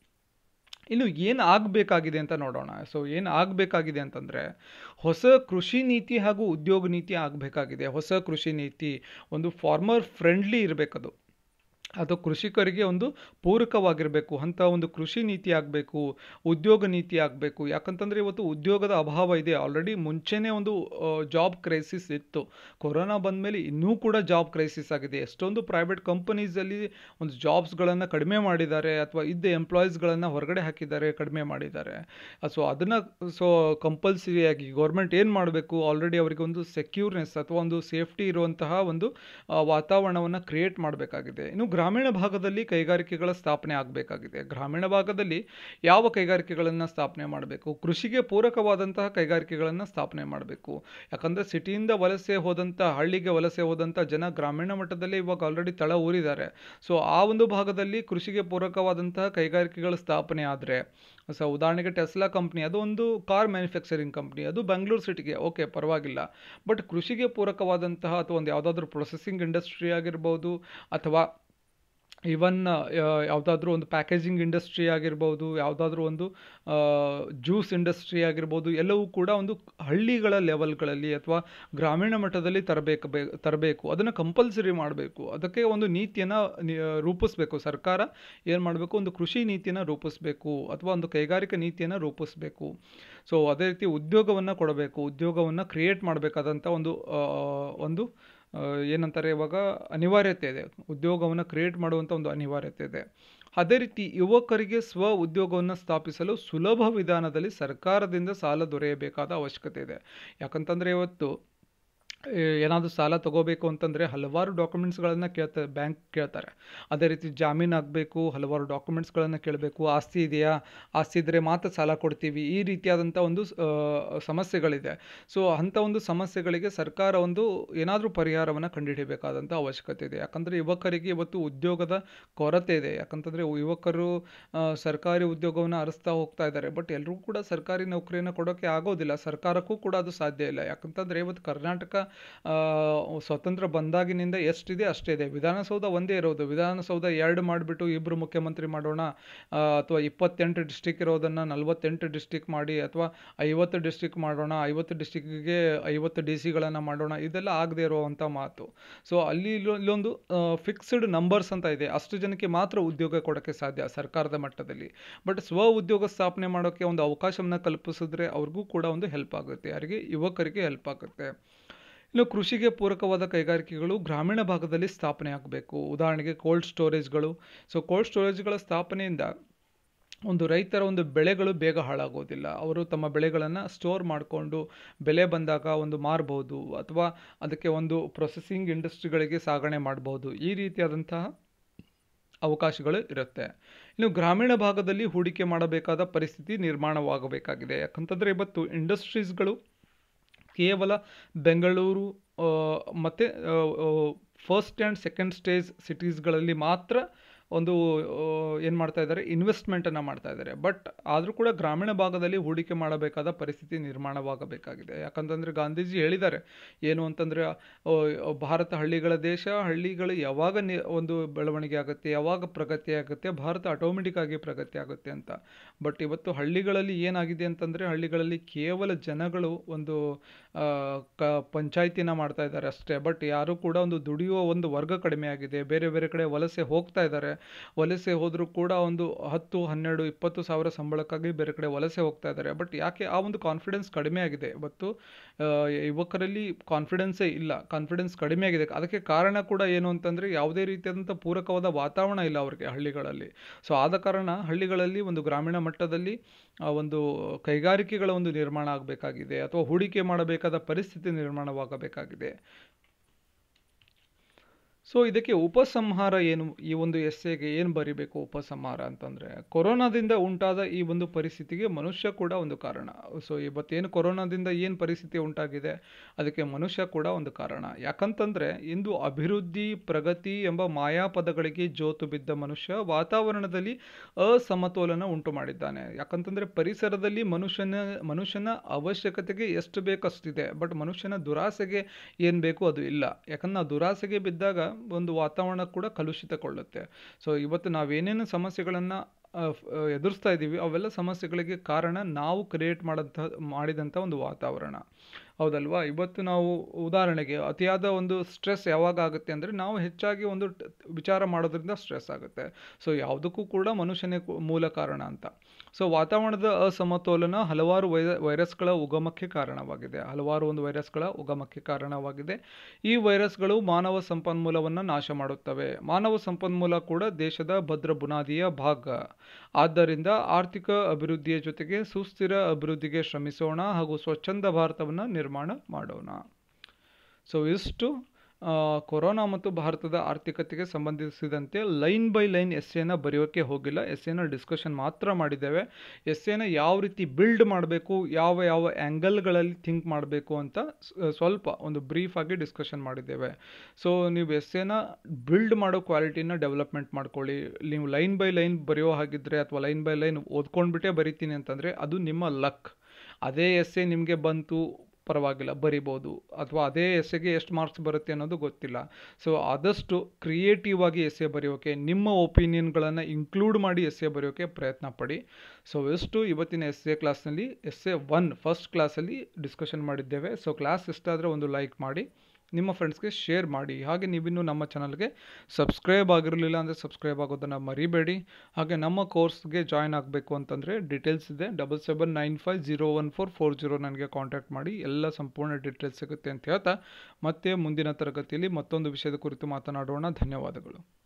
ಇನ್ನು ಏನು ಆಗಬೇಕಾಗಿದೆ ಅಂತ ನೋಡೋಣ ಸೊ ಏನು ಆಗಬೇಕಾಗಿದೆ ಅಂತಂದರೆ ಹೊಸ ಕೃಷಿ ನೀತಿ ಹಾಗೂ ಉದ್ಯೋಗ ನೀತಿ ಆಗಬೇಕಾಗಿದೆ ಹೊಸ ಕೃಷಿ ನೀತಿ ಒಂದು ಫಾರ್ಮರ್ ಫ್ರೆಂಡ್ಲಿ ಇರಬೇಕದು ಅಥವಾ ಕೃಷಿಕರಿಗೆ ಒಂದು ಪೂರಕವಾಗಿರಬೇಕು ಅಂಥ ಒಂದು ಕೃಷಿ ನೀತಿ ಆಗಬೇಕು ಉದ್ಯೋಗ ನೀತಿ ಆಗಬೇಕು ಯಾಕಂತಂದರೆ ಇವತ್ತು ಉದ್ಯೋಗದ ಅಭಾವ ಇದೆ ಆಲ್ರೆಡಿ ಮುಂಚೆನೇ ಒಂದು ಜಾಬ್ ಕ್ರೈಸಿಸ್ ಇತ್ತು ಕೊರೋನಾ ಬಂದಮೇಲೆ ಇನ್ನೂ ಕೂಡ ಜಾಬ್ ಕ್ರೈಸಿಸ್ ಆಗಿದೆ ಎಷ್ಟೊಂದು ಪ್ರೈವೇಟ್ ಕಂಪನೀಸಲ್ಲಿ ಒಂದು ಜಾಬ್ಸ್ಗಳನ್ನು ಕಡಿಮೆ ಮಾಡಿದ್ದಾರೆ ಅಥವಾ ಇದ್ದ ಎಂಪ್ಲಾಯೀಸ್ಗಳನ್ನು ಹೊರಗಡೆ ಹಾಕಿದ್ದಾರೆ ಕಡಿಮೆ ಮಾಡಿದ್ದಾರೆ ಸೊ ಅದನ್ನು ಸೊ ಕಂಪಲ್ಸರಿಯಾಗಿ ಗೌರ್ಮೆಂಟ್ ಏನು ಮಾಡಬೇಕು ಆಲ್ರೆಡಿ ಅವರಿಗೆ ಒಂದು ಸೆಕ್ಯೂರ್ನೆಸ್ ಅಥವಾ ಒಂದು ಸೇಫ್ಟಿ ಇರುವಂತಹ ಒಂದು ವಾತಾವರಣವನ್ನು ಕ್ರಿಯೇಟ್ ಮಾಡಬೇಕಾಗಿದೆ ಇನ್ನು ಗ್ರಾಮೀಣ ಭಾಗದಲ್ಲಿ ಕೈಗಾರಿಕೆಗಳ ಸ್ಥಾಪನೆ ಆಗಬೇಕಾಗಿದೆ ಗ್ರಾಮೀಣ ಭಾಗದಲ್ಲಿ ಯಾವ ಕೈಗಾರಿಕೆಗಳನ್ನು ಸ್ಥಾಪನೆ ಮಾಡಬೇಕು ಕೃಷಿಗೆ ಪೂರಕವಾದಂತಹ ಕೈಗಾರಿಕೆಗಳನ್ನು ಸ್ಥಾಪನೆ ಮಾಡಬೇಕು ಯಾಕಂದರೆ ಸಿಟಿಯಿಂದ ವಲಸೆ ಹೋದಂಥ ಹಳ್ಳಿಗೆ ವಲಸೆ ಹೋದಂಥ ಜನ ಗ್ರಾಮೀಣ ಮಟ್ಟದಲ್ಲಿ ಇವಾಗ ಆಲ್ರೆಡಿ ತಳ ಊರಿದ್ದಾರೆ ಸೊ ಆ ಒಂದು ಭಾಗದಲ್ಲಿ ಕೃಷಿಗೆ ಪೂರಕವಾದಂತಹ ಕೈಗಾರಿಕೆಗಳ ಸ್ಥಾಪನೆ ಆದರೆ ಸೊ ಉದಾಹರಣೆಗೆ ಟೆಸ್ಲಾ ಕಂಪ್ನಿ ಅದು ಒಂದು ಕಾರ್ ಮ್ಯಾನುಫ್ಯಾಕ್ಚರಿಂಗ್ ಕಂಪ್ನಿ ಅದು ಬೆಂಗಳೂರು ಸಿಟಿಗೆ ಓಕೆ ಪರವಾಗಿಲ್ಲ ಬಟ್ ಕೃಷಿಗೆ ಪೂರಕವಾದಂತಹ ಅಥವಾ ಒಂದು ಯಾವುದಾದ್ರೂ ಪ್ರೊಸೆಸಿಂಗ್ ಇಂಡಸ್ಟ್ರಿ ಆಗಿರ್ಬೋದು ಅಥವಾ ಈವನ್ ಯಾವುದಾದ್ರೂ ಒಂದು ಪ್ಯಾಕೇಜಿಂಗ್ ಇಂಡಸ್ಟ್ರಿ ಆಗಿರ್ಬೋದು ಯಾವುದಾದ್ರೂ ಒಂದು ಜ್ಯೂಸ್ ಇಂಡಸ್ಟ್ರಿ ಆಗಿರ್ಬೋದು ಎಲ್ಲವೂ ಕೂಡ ಒಂದು ಹಳ್ಳಿಗಳ ಲೆವೆಲ್ಗಳಲ್ಲಿ ಅಥವಾ ಗ್ರಾಮೀಣ ಮಟ್ಟದಲ್ಲಿ ತರಬೇಕು ಬೇ ತರಬೇಕು ಅದನ್ನು ಕಂಪಲ್ಸರಿ ಮಾಡಬೇಕು ಅದಕ್ಕೆ ಒಂದು ನೀತಿಯನ್ನು ರೂಪಿಸಬೇಕು ಸರ್ಕಾರ ಏನು ಮಾಡಬೇಕು ಒಂದು ಕೃಷಿ ನೀತಿಯನ್ನು ರೂಪಿಸಬೇಕು ಅಥವಾ ಒಂದು ಕೈಗಾರಿಕಾ ನೀತಿಯನ್ನು ರೂಪಿಸಬೇಕು ಸೊ ಅದೇ ರೀತಿ ಉದ್ಯೋಗವನ್ನು ಕೊಡಬೇಕು ಉದ್ಯೋಗವನ್ನು ಕ್ರಿಯೇಟ್ ಮಾಡಬೇಕಾದಂಥ ಒಂದು ಒಂದು ಏನಂತಾರೆ ಇವಾಗ ಅನಿವಾರ್ಯತೆ ಇದೆ ಉದ್ಯೋಗವನ್ನು ಕ್ರಿಯೇಟ್ ಮಾಡುವಂಥ ಒಂದು ಅನಿವಾರ್ಯತೆ ಇದೆ ಅದೇ ರೀತಿ ಯುವಕರಿಗೆ ಸ್ವ ಉದ್ಯೋಗವನ್ನು ಸ್ಥಾಪಿಸಲು ಸುಲಭ ವಿಧಾನದಲ್ಲಿ ಸರ್ಕಾರದಿಂದ ಸಾಲ ದೊರೆಯಬೇಕಾದ ಅವಶ್ಯಕತೆ ಇದೆ ಯಾಕಂತಂದರೆ ಇವತ್ತು ಏನಾದರೂ ಸಾಲ ತೊಗೋಬೇಕು ಅಂತಂದರೆ ಹಲವಾರು ಡಾಕ್ಯುಮೆಂಟ್ಸ್ಗಳನ್ನು ಕೇಳ್ತಾರೆ ಬ್ಯಾಂಕ್ ಕೇಳ್ತಾರೆ ಅದೇ ರೀತಿ ಜಾಮೀನು ಆಗಬೇಕು ಹಲವಾರು ಡಾಕ್ಯುಮೆಂಟ್ಸ್ಗಳನ್ನು ಕೇಳಬೇಕು ಆಸ್ತಿ ಇದೆಯಾ ಆಸ್ತಿ ಇದ್ದರೆ ಮಾತ್ರ ಸಾಲ ಕೊಡ್ತೀವಿ ಈ ರೀತಿಯಾದಂಥ ಒಂದು ಸಮಸ್ಯೆಗಳಿದೆ ಸೊ ಅಂಥ ಒಂದು ಸಮಸ್ಯೆಗಳಿಗೆ ಸರ್ಕಾರ ಒಂದು ಏನಾದರೂ ಪರಿಹಾರವನ್ನು ಕಂಡುಹಿಡಿಯಬೇಕಾದಂಥ ಅವಶ್ಯಕತೆ ಇದೆ ಯಾಕಂದರೆ ಯುವಕರಿಗೆ ಇವತ್ತು ಉದ್ಯೋಗದ ಕೊರತೆ ಇದೆ ಯಾಕಂತಂದರೆ ಯುವಕರು ಸರ್ಕಾರಿ ಉದ್ಯೋಗವನ್ನು ಅರಸ್ತಾ ಹೋಗ್ತಾ ಇದ್ದಾರೆ ಬಟ್ ಎಲ್ಲರೂ ಕೂಡ ಸರ್ಕಾರಿ ನೌಕರಿಯನ್ನು ಕೊಡೋಕ್ಕೆ ಆಗೋದಿಲ್ಲ ಸರ್ಕಾರಕ್ಕೂ ಕೂಡ ಅದು ಸಾಧ್ಯ ಇಲ್ಲ ಯಾಕಂತಂದರೆ ಇವತ್ತು ಕರ್ನಾಟಕ ಸ್ವತಂತ್ರ ಬಂದಾಗಿನಿಂದ ಎಷ್ಟಿದೆ ಅಷ್ಟೇ ಇದೆ ವಿಧಾನಸೌಧ ಒಂದೇ ಇರೋದು ವಿಧಾನಸೌಧ ಎರಡು ಮಾಡಿಬಿಟ್ಟು ಇಬ್ಬರು ಮುಖ್ಯಮಂತ್ರಿ ಮಾಡೋಣ ಅಥವಾ ಇಪ್ಪತ್ತೆಂಟು ಡಿಸ್ಟಿಕ್ ಇರೋದನ್ನು ನಲವತ್ತೆಂಟು ಡಿಸ್ಟಿಕ್ ಮಾಡಿ ಅಥವಾ ಐವತ್ತು ಡಿಸ್ಟಿಕ್ ಮಾಡೋಣ ಐವತ್ತು ಡಿಸ್ಟಿಕ್ಗೆ ಐವತ್ತು ಡಿ ಸಿಗಳನ್ನು ಮಾಡೋಣ ಇದೆಲ್ಲ ಆಗದೆ ಇರುವಂಥ ಮಾತು ಸೊ ಅಲ್ಲಿ ಇಲ್ಲೊಂದು ಫಿಕ್ಸ್ಡ್ ನಂಬರ್ಸ್ ಅಂತ ಇದೆ ಅಷ್ಟು ಜನಕ್ಕೆ ಮಾತ್ರ ಉದ್ಯೋಗ ಕೊಡೋಕ್ಕೆ ಸಾಧ್ಯ ಸರ್ಕಾರದ ಮಟ್ಟದಲ್ಲಿ ಬಟ್ ಸ್ವ ಉದ್ಯೋಗ ಸ್ಥಾಪನೆ ಮಾಡೋಕ್ಕೆ ಒಂದು ಅವಕಾಶವನ್ನು ಕಲ್ಪಿಸಿದ್ರೆ ಅವ್ರಿಗೂ ಕೂಡ ಒಂದು ಹೆಲ್ಪ್ ಆಗುತ್ತೆ ಯಾರಿಗೆ ಯುವಕರಿಗೆ ಹೆಲ್ಪ್ ಆಗುತ್ತೆ ಇನ್ನು ಕೃಷಿಗೆ ಪೂರಕವಾದ ಕೈಗಾರಿಕೆಗಳು ಗ್ರಾಮೀಣ ಭಾಗದಲ್ಲಿ ಸ್ಥಾಪನೆ ಆಗಬೇಕು ಉದಾಹರಣೆಗೆ ಕೋಲ್ಡ್ ಸ್ಟೋರೇಜ್ಗಳು ಸೊ ಕೋಲ್ಡ್ ಸ್ಟೋರೇಜ್ಗಳ ಸ್ಥಾಪನೆಯಿಂದ ಒಂದು ರೈತರ ಒಂದು ಬೆಳೆಗಳು ಬೇಗ ಹಾಳಾಗೋದಿಲ್ಲ ಅವರು ತಮ್ಮ ಬೆಳೆಗಳನ್ನು ಸ್ಟೋರ್ ಮಾಡಿಕೊಂಡು ಬೆಲೆ ಬಂದಾಗ ಒಂದು ಮಾರ್ಬೋದು ಅಥವಾ ಅದಕ್ಕೆ ಒಂದು ಪ್ರೊಸೆಸಿಂಗ್ ಇಂಡಸ್ಟ್ರಿಗಳಿಗೆ ಸಾಗಣೆ ಮಾಡ್ಬೋದು ಈ ರೀತಿಯಾದಂತಹ ಅವಕಾಶಗಳು ಇರುತ್ತೆ ಇನ್ನು ಗ್ರಾಮೀಣ ಭಾಗದಲ್ಲಿ ಹೂಡಿಕೆ ಮಾಡಬೇಕಾದ ಪರಿಸ್ಥಿತಿ ನಿರ್ಮಾಣವಾಗಬೇಕಾಗಿದೆ ಯಾಕಂತಂದರೆ ಇವತ್ತು ಇಂಡಸ್ಟ್ರೀಸ್ಗಳು ಕೇವಲ ಬೆಂಗಳೂರು ಮತ್ತು ಫಸ್ಟ್ ಆ್ಯಂಡ್ ಸೆಕೆಂಡ್ ಸ್ಟೇಜ್ ಸಿಟೀಸ್ಗಳಲ್ಲಿ ಮಾತ್ರ ಒಂದು ಏನು ಮಾಡ್ತಾ ಇದ್ದಾರೆ ಇನ್ವೆಸ್ಟ್ಮೆಂಟನ್ನು ಮಾಡ್ತಾ ಇದ್ದಾರೆ ಬಟ್ ಆದರೂ ಕೂಡ ಗ್ರಾಮೀಣ ಭಾಗದಲ್ಲಿ ಹೂಡಿಕೆ ಮಾಡಬೇಕಾದ ಪರಿಸ್ಥಿತಿ ನಿರ್ಮಾಣವಾಗಬೇಕಾಗಿದೆ ಯಾಕಂತಂದರೆ ಗಾಂಧೀಜಿ ಹೇಳಿದ್ದಾರೆ ಏನು ಅಂತಂದರೆ ಭಾರತ ಹಳ್ಳಿಗಳ ದೇಶ ಹಳ್ಳಿಗಳು ಯಾವಾಗ ನಿ ಒಂದು ಬೆಳವಣಿಗೆ ಆಗುತ್ತೆ ಯಾವಾಗ ಪ್ರಗತಿ ಆಗುತ್ತೆ ಭಾರತ ಆಟೋಮೆಟಿಕ್ ಆಗಿ ಪ್ರಗತಿ ಆಗುತ್ತೆ ಅಂತ ಬಟ್ ಇವತ್ತು ಹಳ್ಳಿಗಳಲ್ಲಿ ಏನಾಗಿದೆ ಅಂತಂದರೆ ಹಳ್ಳಿಗಳಲ್ಲಿ ಕೇವಲ ಜನಗಳು ಒಂದು ಕ ಪಂಚಾಯಿತಿನ ಮಾಡ್ತಾ ಇದ್ದಾರೆ ಅಷ್ಟೇ ಬಟ್ ಯಾರೂ ಕೂಡ ಒಂದು ದುಡಿಯುವ ಒಂದು ವರ್ಗ ಕಡಿಮೆ ಆಗಿದೆ ಬೇರೆ ಬೇರೆ ಕಡೆ ವಲಸೆ ಹೋಗ್ತಾ ಇದ್ದಾರೆ ವಲಸೆ ಹೋದರೂ ಕೂಡ ಒಂದು ಹತ್ತು ಹನ್ನೆರಡು ಇಪ್ಪತ್ತು ಸಾವಿರ ಸಂಬಳಕ್ಕಾಗಿ ಬೇರೆ ಕಡೆ ವಲಸೆ ಹೋಗ್ತಾ ಇದ್ದಾರೆ ಬಟ್ ಯಾಕೆ ಆ ಒಂದು ಕಾನ್ಫಿಡೆನ್ಸ್ ಕಡಿಮೆ ಆಗಿದೆ ಇವತ್ತು ಯುವಕರಲ್ಲಿ ಕಾನ್ಫಿಡೆನ್ಸೇ ಇಲ್ಲ ಕಾನ್ಫಿಡೆನ್ಸ್ ಕಡಿಮೆ ಆಗಿದೆ ಅದಕ್ಕೆ ಕಾರಣ ಕೂಡ ಏನು ಅಂತಂದರೆ ಯಾವುದೇ ರೀತಿಯಾದಂಥ ಪೂರಕವಾದ ವಾತಾವರಣ ಇಲ್ಲ ಅವರಿಗೆ ಹಳ್ಳಿಗಳಲ್ಲಿ ಸೊ ಆದ ಕಾರಣ ಹಳ್ಳಿಗಳಲ್ಲಿ ಒಂದು ಗ್ರಾಮೀಣ ಮಟ್ಟದಲ್ಲಿ ಒಂದು ಕೈಗಾರಿಕೆಗಳ ಒಂದು ನಿರ್ಮಾಣ ಆಗಬೇಕಾಗಿದೆ ಅಥವಾ ಹೂಡಿಕೆ ಮಾಡಬೇಕಾದ ಪರಿಸ್ಥಿತಿ ನಿರ್ಮಾಣವಾಗಬೇಕಾಗಿದೆ ಸೊ ಇದಕ್ಕೆ ಉಪಸಂಹಾರ ಏನು ಈ ಒಂದು ಎಸ್ಸೆಗೆ ಏನು ಬರಿಬೇಕು ಉಪಸಂಹಾರ ಅಂತಂದರೆ ಕೊರೋನಾದಿಂದ ಉಂಟಾದ ಈ ಒಂದು ಪರಿಸ್ಥಿತಿಗೆ ಮನುಷ್ಯ ಕೂಡ ಒಂದು ಕಾರಣ ಸೊ ಇವತ್ತೇನು ಕೊರೋನಾದಿಂದ ಏನು ಪರಿಸ್ಥಿತಿ ಉಂಟಾಗಿದೆ ಅದಕ್ಕೆ ಮನುಷ್ಯ ಕೂಡ ಒಂದು ಕಾರಣ ಯಾಕಂತಂದರೆ ಇಂದು ಅಭಿವೃದ್ಧಿ ಪ್ರಗತಿ ಎಂಬ ಮಾಯಾಪದಗಳಿಗೆ ಜೋತು ಬಿದ್ದ ಮನುಷ್ಯ ವಾತಾವರಣದಲ್ಲಿ ಅಸಮತೋಲನ ಉಂಟು ಮಾಡಿದ್ದಾನೆ ಯಾಕಂತಂದರೆ ಪರಿಸರದಲ್ಲಿ ಮನುಷ್ಯನ ಮನುಷ್ಯನ ಅವಶ್ಯಕತೆಗೆ ಎಷ್ಟು ಬೇಕಷ್ಟಿದೆ ಬಟ್ ಮನುಷ್ಯನ ದುರಾಸೆಗೆ ಏನು ಬೇಕು ಅದು ಇಲ್ಲ ಯಾಕಂದ್ರೆ ನಾವು ದುರಾಸೆಗೆ ಬಿದ್ದಾಗ ಒಂದು ವಾತಾವರಣ ಕೂಡ ಕಲುಷಿತಗೊಳ್ಳುತ್ತೆ ಸೊ ಇವತ್ತು ನಾವೇನೇನು ಸಮಸ್ಯೆಗಳನ್ನು ಎದುರಿಸ್ತಾ ಇದ್ದೀವಿ ಅವೆಲ್ಲ ಸಮಸ್ಯೆಗಳಿಗೆ ಕಾರಣ ನಾವು ಕ್ರಿಯೇಟ್ ಮಾಡಂಥ ಮಾಡಿದಂಥ ಒಂದು ವಾತಾವರಣ ಹೌದಲ್ವಾ ಇವತ್ತು ನಾವು ಉದಾಹರಣೆಗೆ ಅತಿಯಾದ ಒಂದು ಸ್ಟ್ರೆಸ್ ಯಾವಾಗ ಆಗುತ್ತೆ ಅಂದರೆ ನಾವು ಹೆಚ್ಚಾಗಿ ಒಂದು ಟ- ವಿಚಾರ ಮಾಡೋದ್ರಿಂದ ಸ್ಟ್ರೆಸ್ ಆಗುತ್ತೆ ಸೊ ಯಾವುದಕ್ಕೂ ಕೂಡ ಮನುಷ್ಯನೇ ಕು- ಮೂಲ ಕಾರಣ ಅಂತ ಸೊ ವಾತಾವರಣದ ಅಸಮತೋಲನ ಹಲವಾರು ವೈ ವೈರಸ್ಗಳ ಉಗಮಕ್ಕೆ ಕಾರಣವಾಗಿದೆ ಹಲವಾರು ಒಂದು ವೈರಸ್ಗಳ ಉಗಮಕ್ಕೆ ಕಾರಣವಾಗಿದೆ ಈ ವೈರಸ್ಗಳು ಮಾನವ ಸಂಪನ್ಮೂಲವನ್ನು ನಾಶ ಮಾಡುತ್ತವೆ ಮಾನವ ಸಂಪನ್ಮೂಲ ಕೂಡ ದೇಶದ ಭದ್ರ ಬುನಾದಿಯ ಭಾಗ ಆದ್ದರಿಂದ ಆರ್ಥಿಕ ಅಭಿವೃದ್ಧಿಯ ಜೊತೆಗೆ ಸುಸ್ಥಿರ ಅಭಿವೃದ್ಧಿಗೆ ಶ್ರಮಿಸೋಣ ಹಾಗೂ ಸ್ವಚ್ಛಂದ ಭಾರತವನ್ನು ನಿರ್ಮಾಣ ಮಾಡೋಣ ಸೊ ಇಷ್ಟು ಆ, ಕೊರೋನಾ ಮತ್ತು ಭಾರತದ ಆರ್ಥಿಕತೆಗೆ ಸಂಬಂಧಿಸಿದಂತೆ ಲೈನ್ ಬೈ ಲೈನ್ ಎಸ್ ಎನ ಬರೆಯೋಕ್ಕೆ ಹೋಗಿಲ್ಲ ಎಸ್ ಎನ ಡಿಸ್ಕಷನ್ ಮಾತ್ರ ಮಾಡಿದ್ದೇವೆ ಎಸ್ ಎನ ಯಾವ ರೀತಿ ಬಿಲ್ಡ್ ಮಾಡಬೇಕು ಯಾವ ಯಾವ ಆ್ಯಂಗಲ್ಗಳಲ್ಲಿ ಥಿಂಕ್ ಮಾಡಬೇಕು ಅಂತ ಸ್- ಸ್ವಲ್ಪ ಒಂದು ಬ್ರೀಫ್ ಆಗಿ ಡಿಸ್ಕಷನ್ ಮಾಡಿದ್ದೇವೆ ಸೊ ನೀವು ಎಸ್ ಎನ ಬಿಲ್ಡ್ ಮಾಡೋ ಕ್ವಾಲಿಟಿನ ಡೆವಲಪ್ಮೆಂಟ್ ಮಾಡ್ಕೊಳ್ಳಿ ನೀವು ಲೈನ್ ಬೈ ಲೈನ್ ಬರೆಯೋ ಹಾಗಿದ್ರೆ ಅಥವಾ ಲೈನ್ ಬೈ ಲೈನ್ ಓದ್ಕೊಂಡ್ಬಿಟ್ಟೇ ಬರಿತೀನಿ ಅಂತಂದರೆ ಅದು ನಿಮ್ಮ ಲಕ್ ಅದೇ ಎಸ್ ಎ ನಿಮಗೆ ಬಂತು ಪರವಾಗಿಲ್ಲ ಬರಿಬೋದು ಅಥವಾ ಅದೇ ಎಸ್ಸೆಗೆ ಎಷ್ಟು ಮಾರ್ಕ್ಸ್ ಬರುತ್ತೆ ಅನ್ನೋದು ಗೊತ್ತಿಲ್ಲ ಸೊ ಆದಷ್ಟು ಕ್ರಿಯೇಟಿವ್ ಆಗಿ ಎಸ್ಸೆ ಬರೆಯೋಕೆ ನಿಮ್ಮ ಒಪಿನಿಯನ್ಗಳನ್ನು ಇನ್ಕ್ಲೂಡ್ ಮಾಡಿ ಎಸ್ಸೆ ಬರೆಯೋಕೆ ಪ್ರಯತ್ನ ಪಡಿ ಸೊ ಇಷ್ಟು ಇವತ್ತಿನ ಎಸ್ ಎ ಕ್ಲಾಸ್ನಲ್ಲಿ ಎಸ್ ಎ ಒನ್ ಫಸ್ಟ್ ಕ್ಲಾಸಲ್ಲಿ ಡಿಸ್ಕಷನ್ ಮಾಡಿದ್ದೇವೆ ಸೊ ಕ್ಲಾಸ್ ಇಷ್ಟ ಆದರೆ ಒಂದು ಲೈಕ್ ಮಾಡಿ ನಿಮ್ಮ ಫ್ರೆಂಡ್ಸ್ಗೆ ಶೇರ್ ಮಾಡಿ ಹಾಗೆ ನೀವಿನ್ನೂ ನಮ್ಮ ಚಾನಲ್ಗೆ ಸಬ್ಸ್ಕ್ರೈಬ್ ಆಗಿರಲಿಲ್ಲ ಅಂದರೆ ಸಬ್ಸ್ಕ್ರೈಬ್ ಆಗೋದನ್ನು ಮರಿಬೇಡಿ ಹಾಗೆ ನಮ್ಮ ಕೋರ್ಸ್ಗೆ ಜಾಯ್ನ್ ಆಗಬೇಕು ಅಂತಂದರೆ ಡೀಟೇಲ್ಸ್ ಇದೆ double seven nine five zero one four four zero ನನಗೆ ಕಾಂಟ್ಯಾಕ್ಟ್ ಮಾಡಿ ಎಲ್ಲ ಸಂಪೂರ್ಣ ಡೀಟೇಲ್ಸ್ ಸಿಗುತ್ತೆ ಅಂತ ಹೇಳ್ತಾ ಮತ್ತೆ ಮುಂದಿನ ತರಗತಿಯಲ್ಲಿ ಮತ್ತೊಂದು ವಿಷಯದ ಕುರಿತು ಮಾತನಾಡೋಣ ಧನ್ಯವಾದಗಳು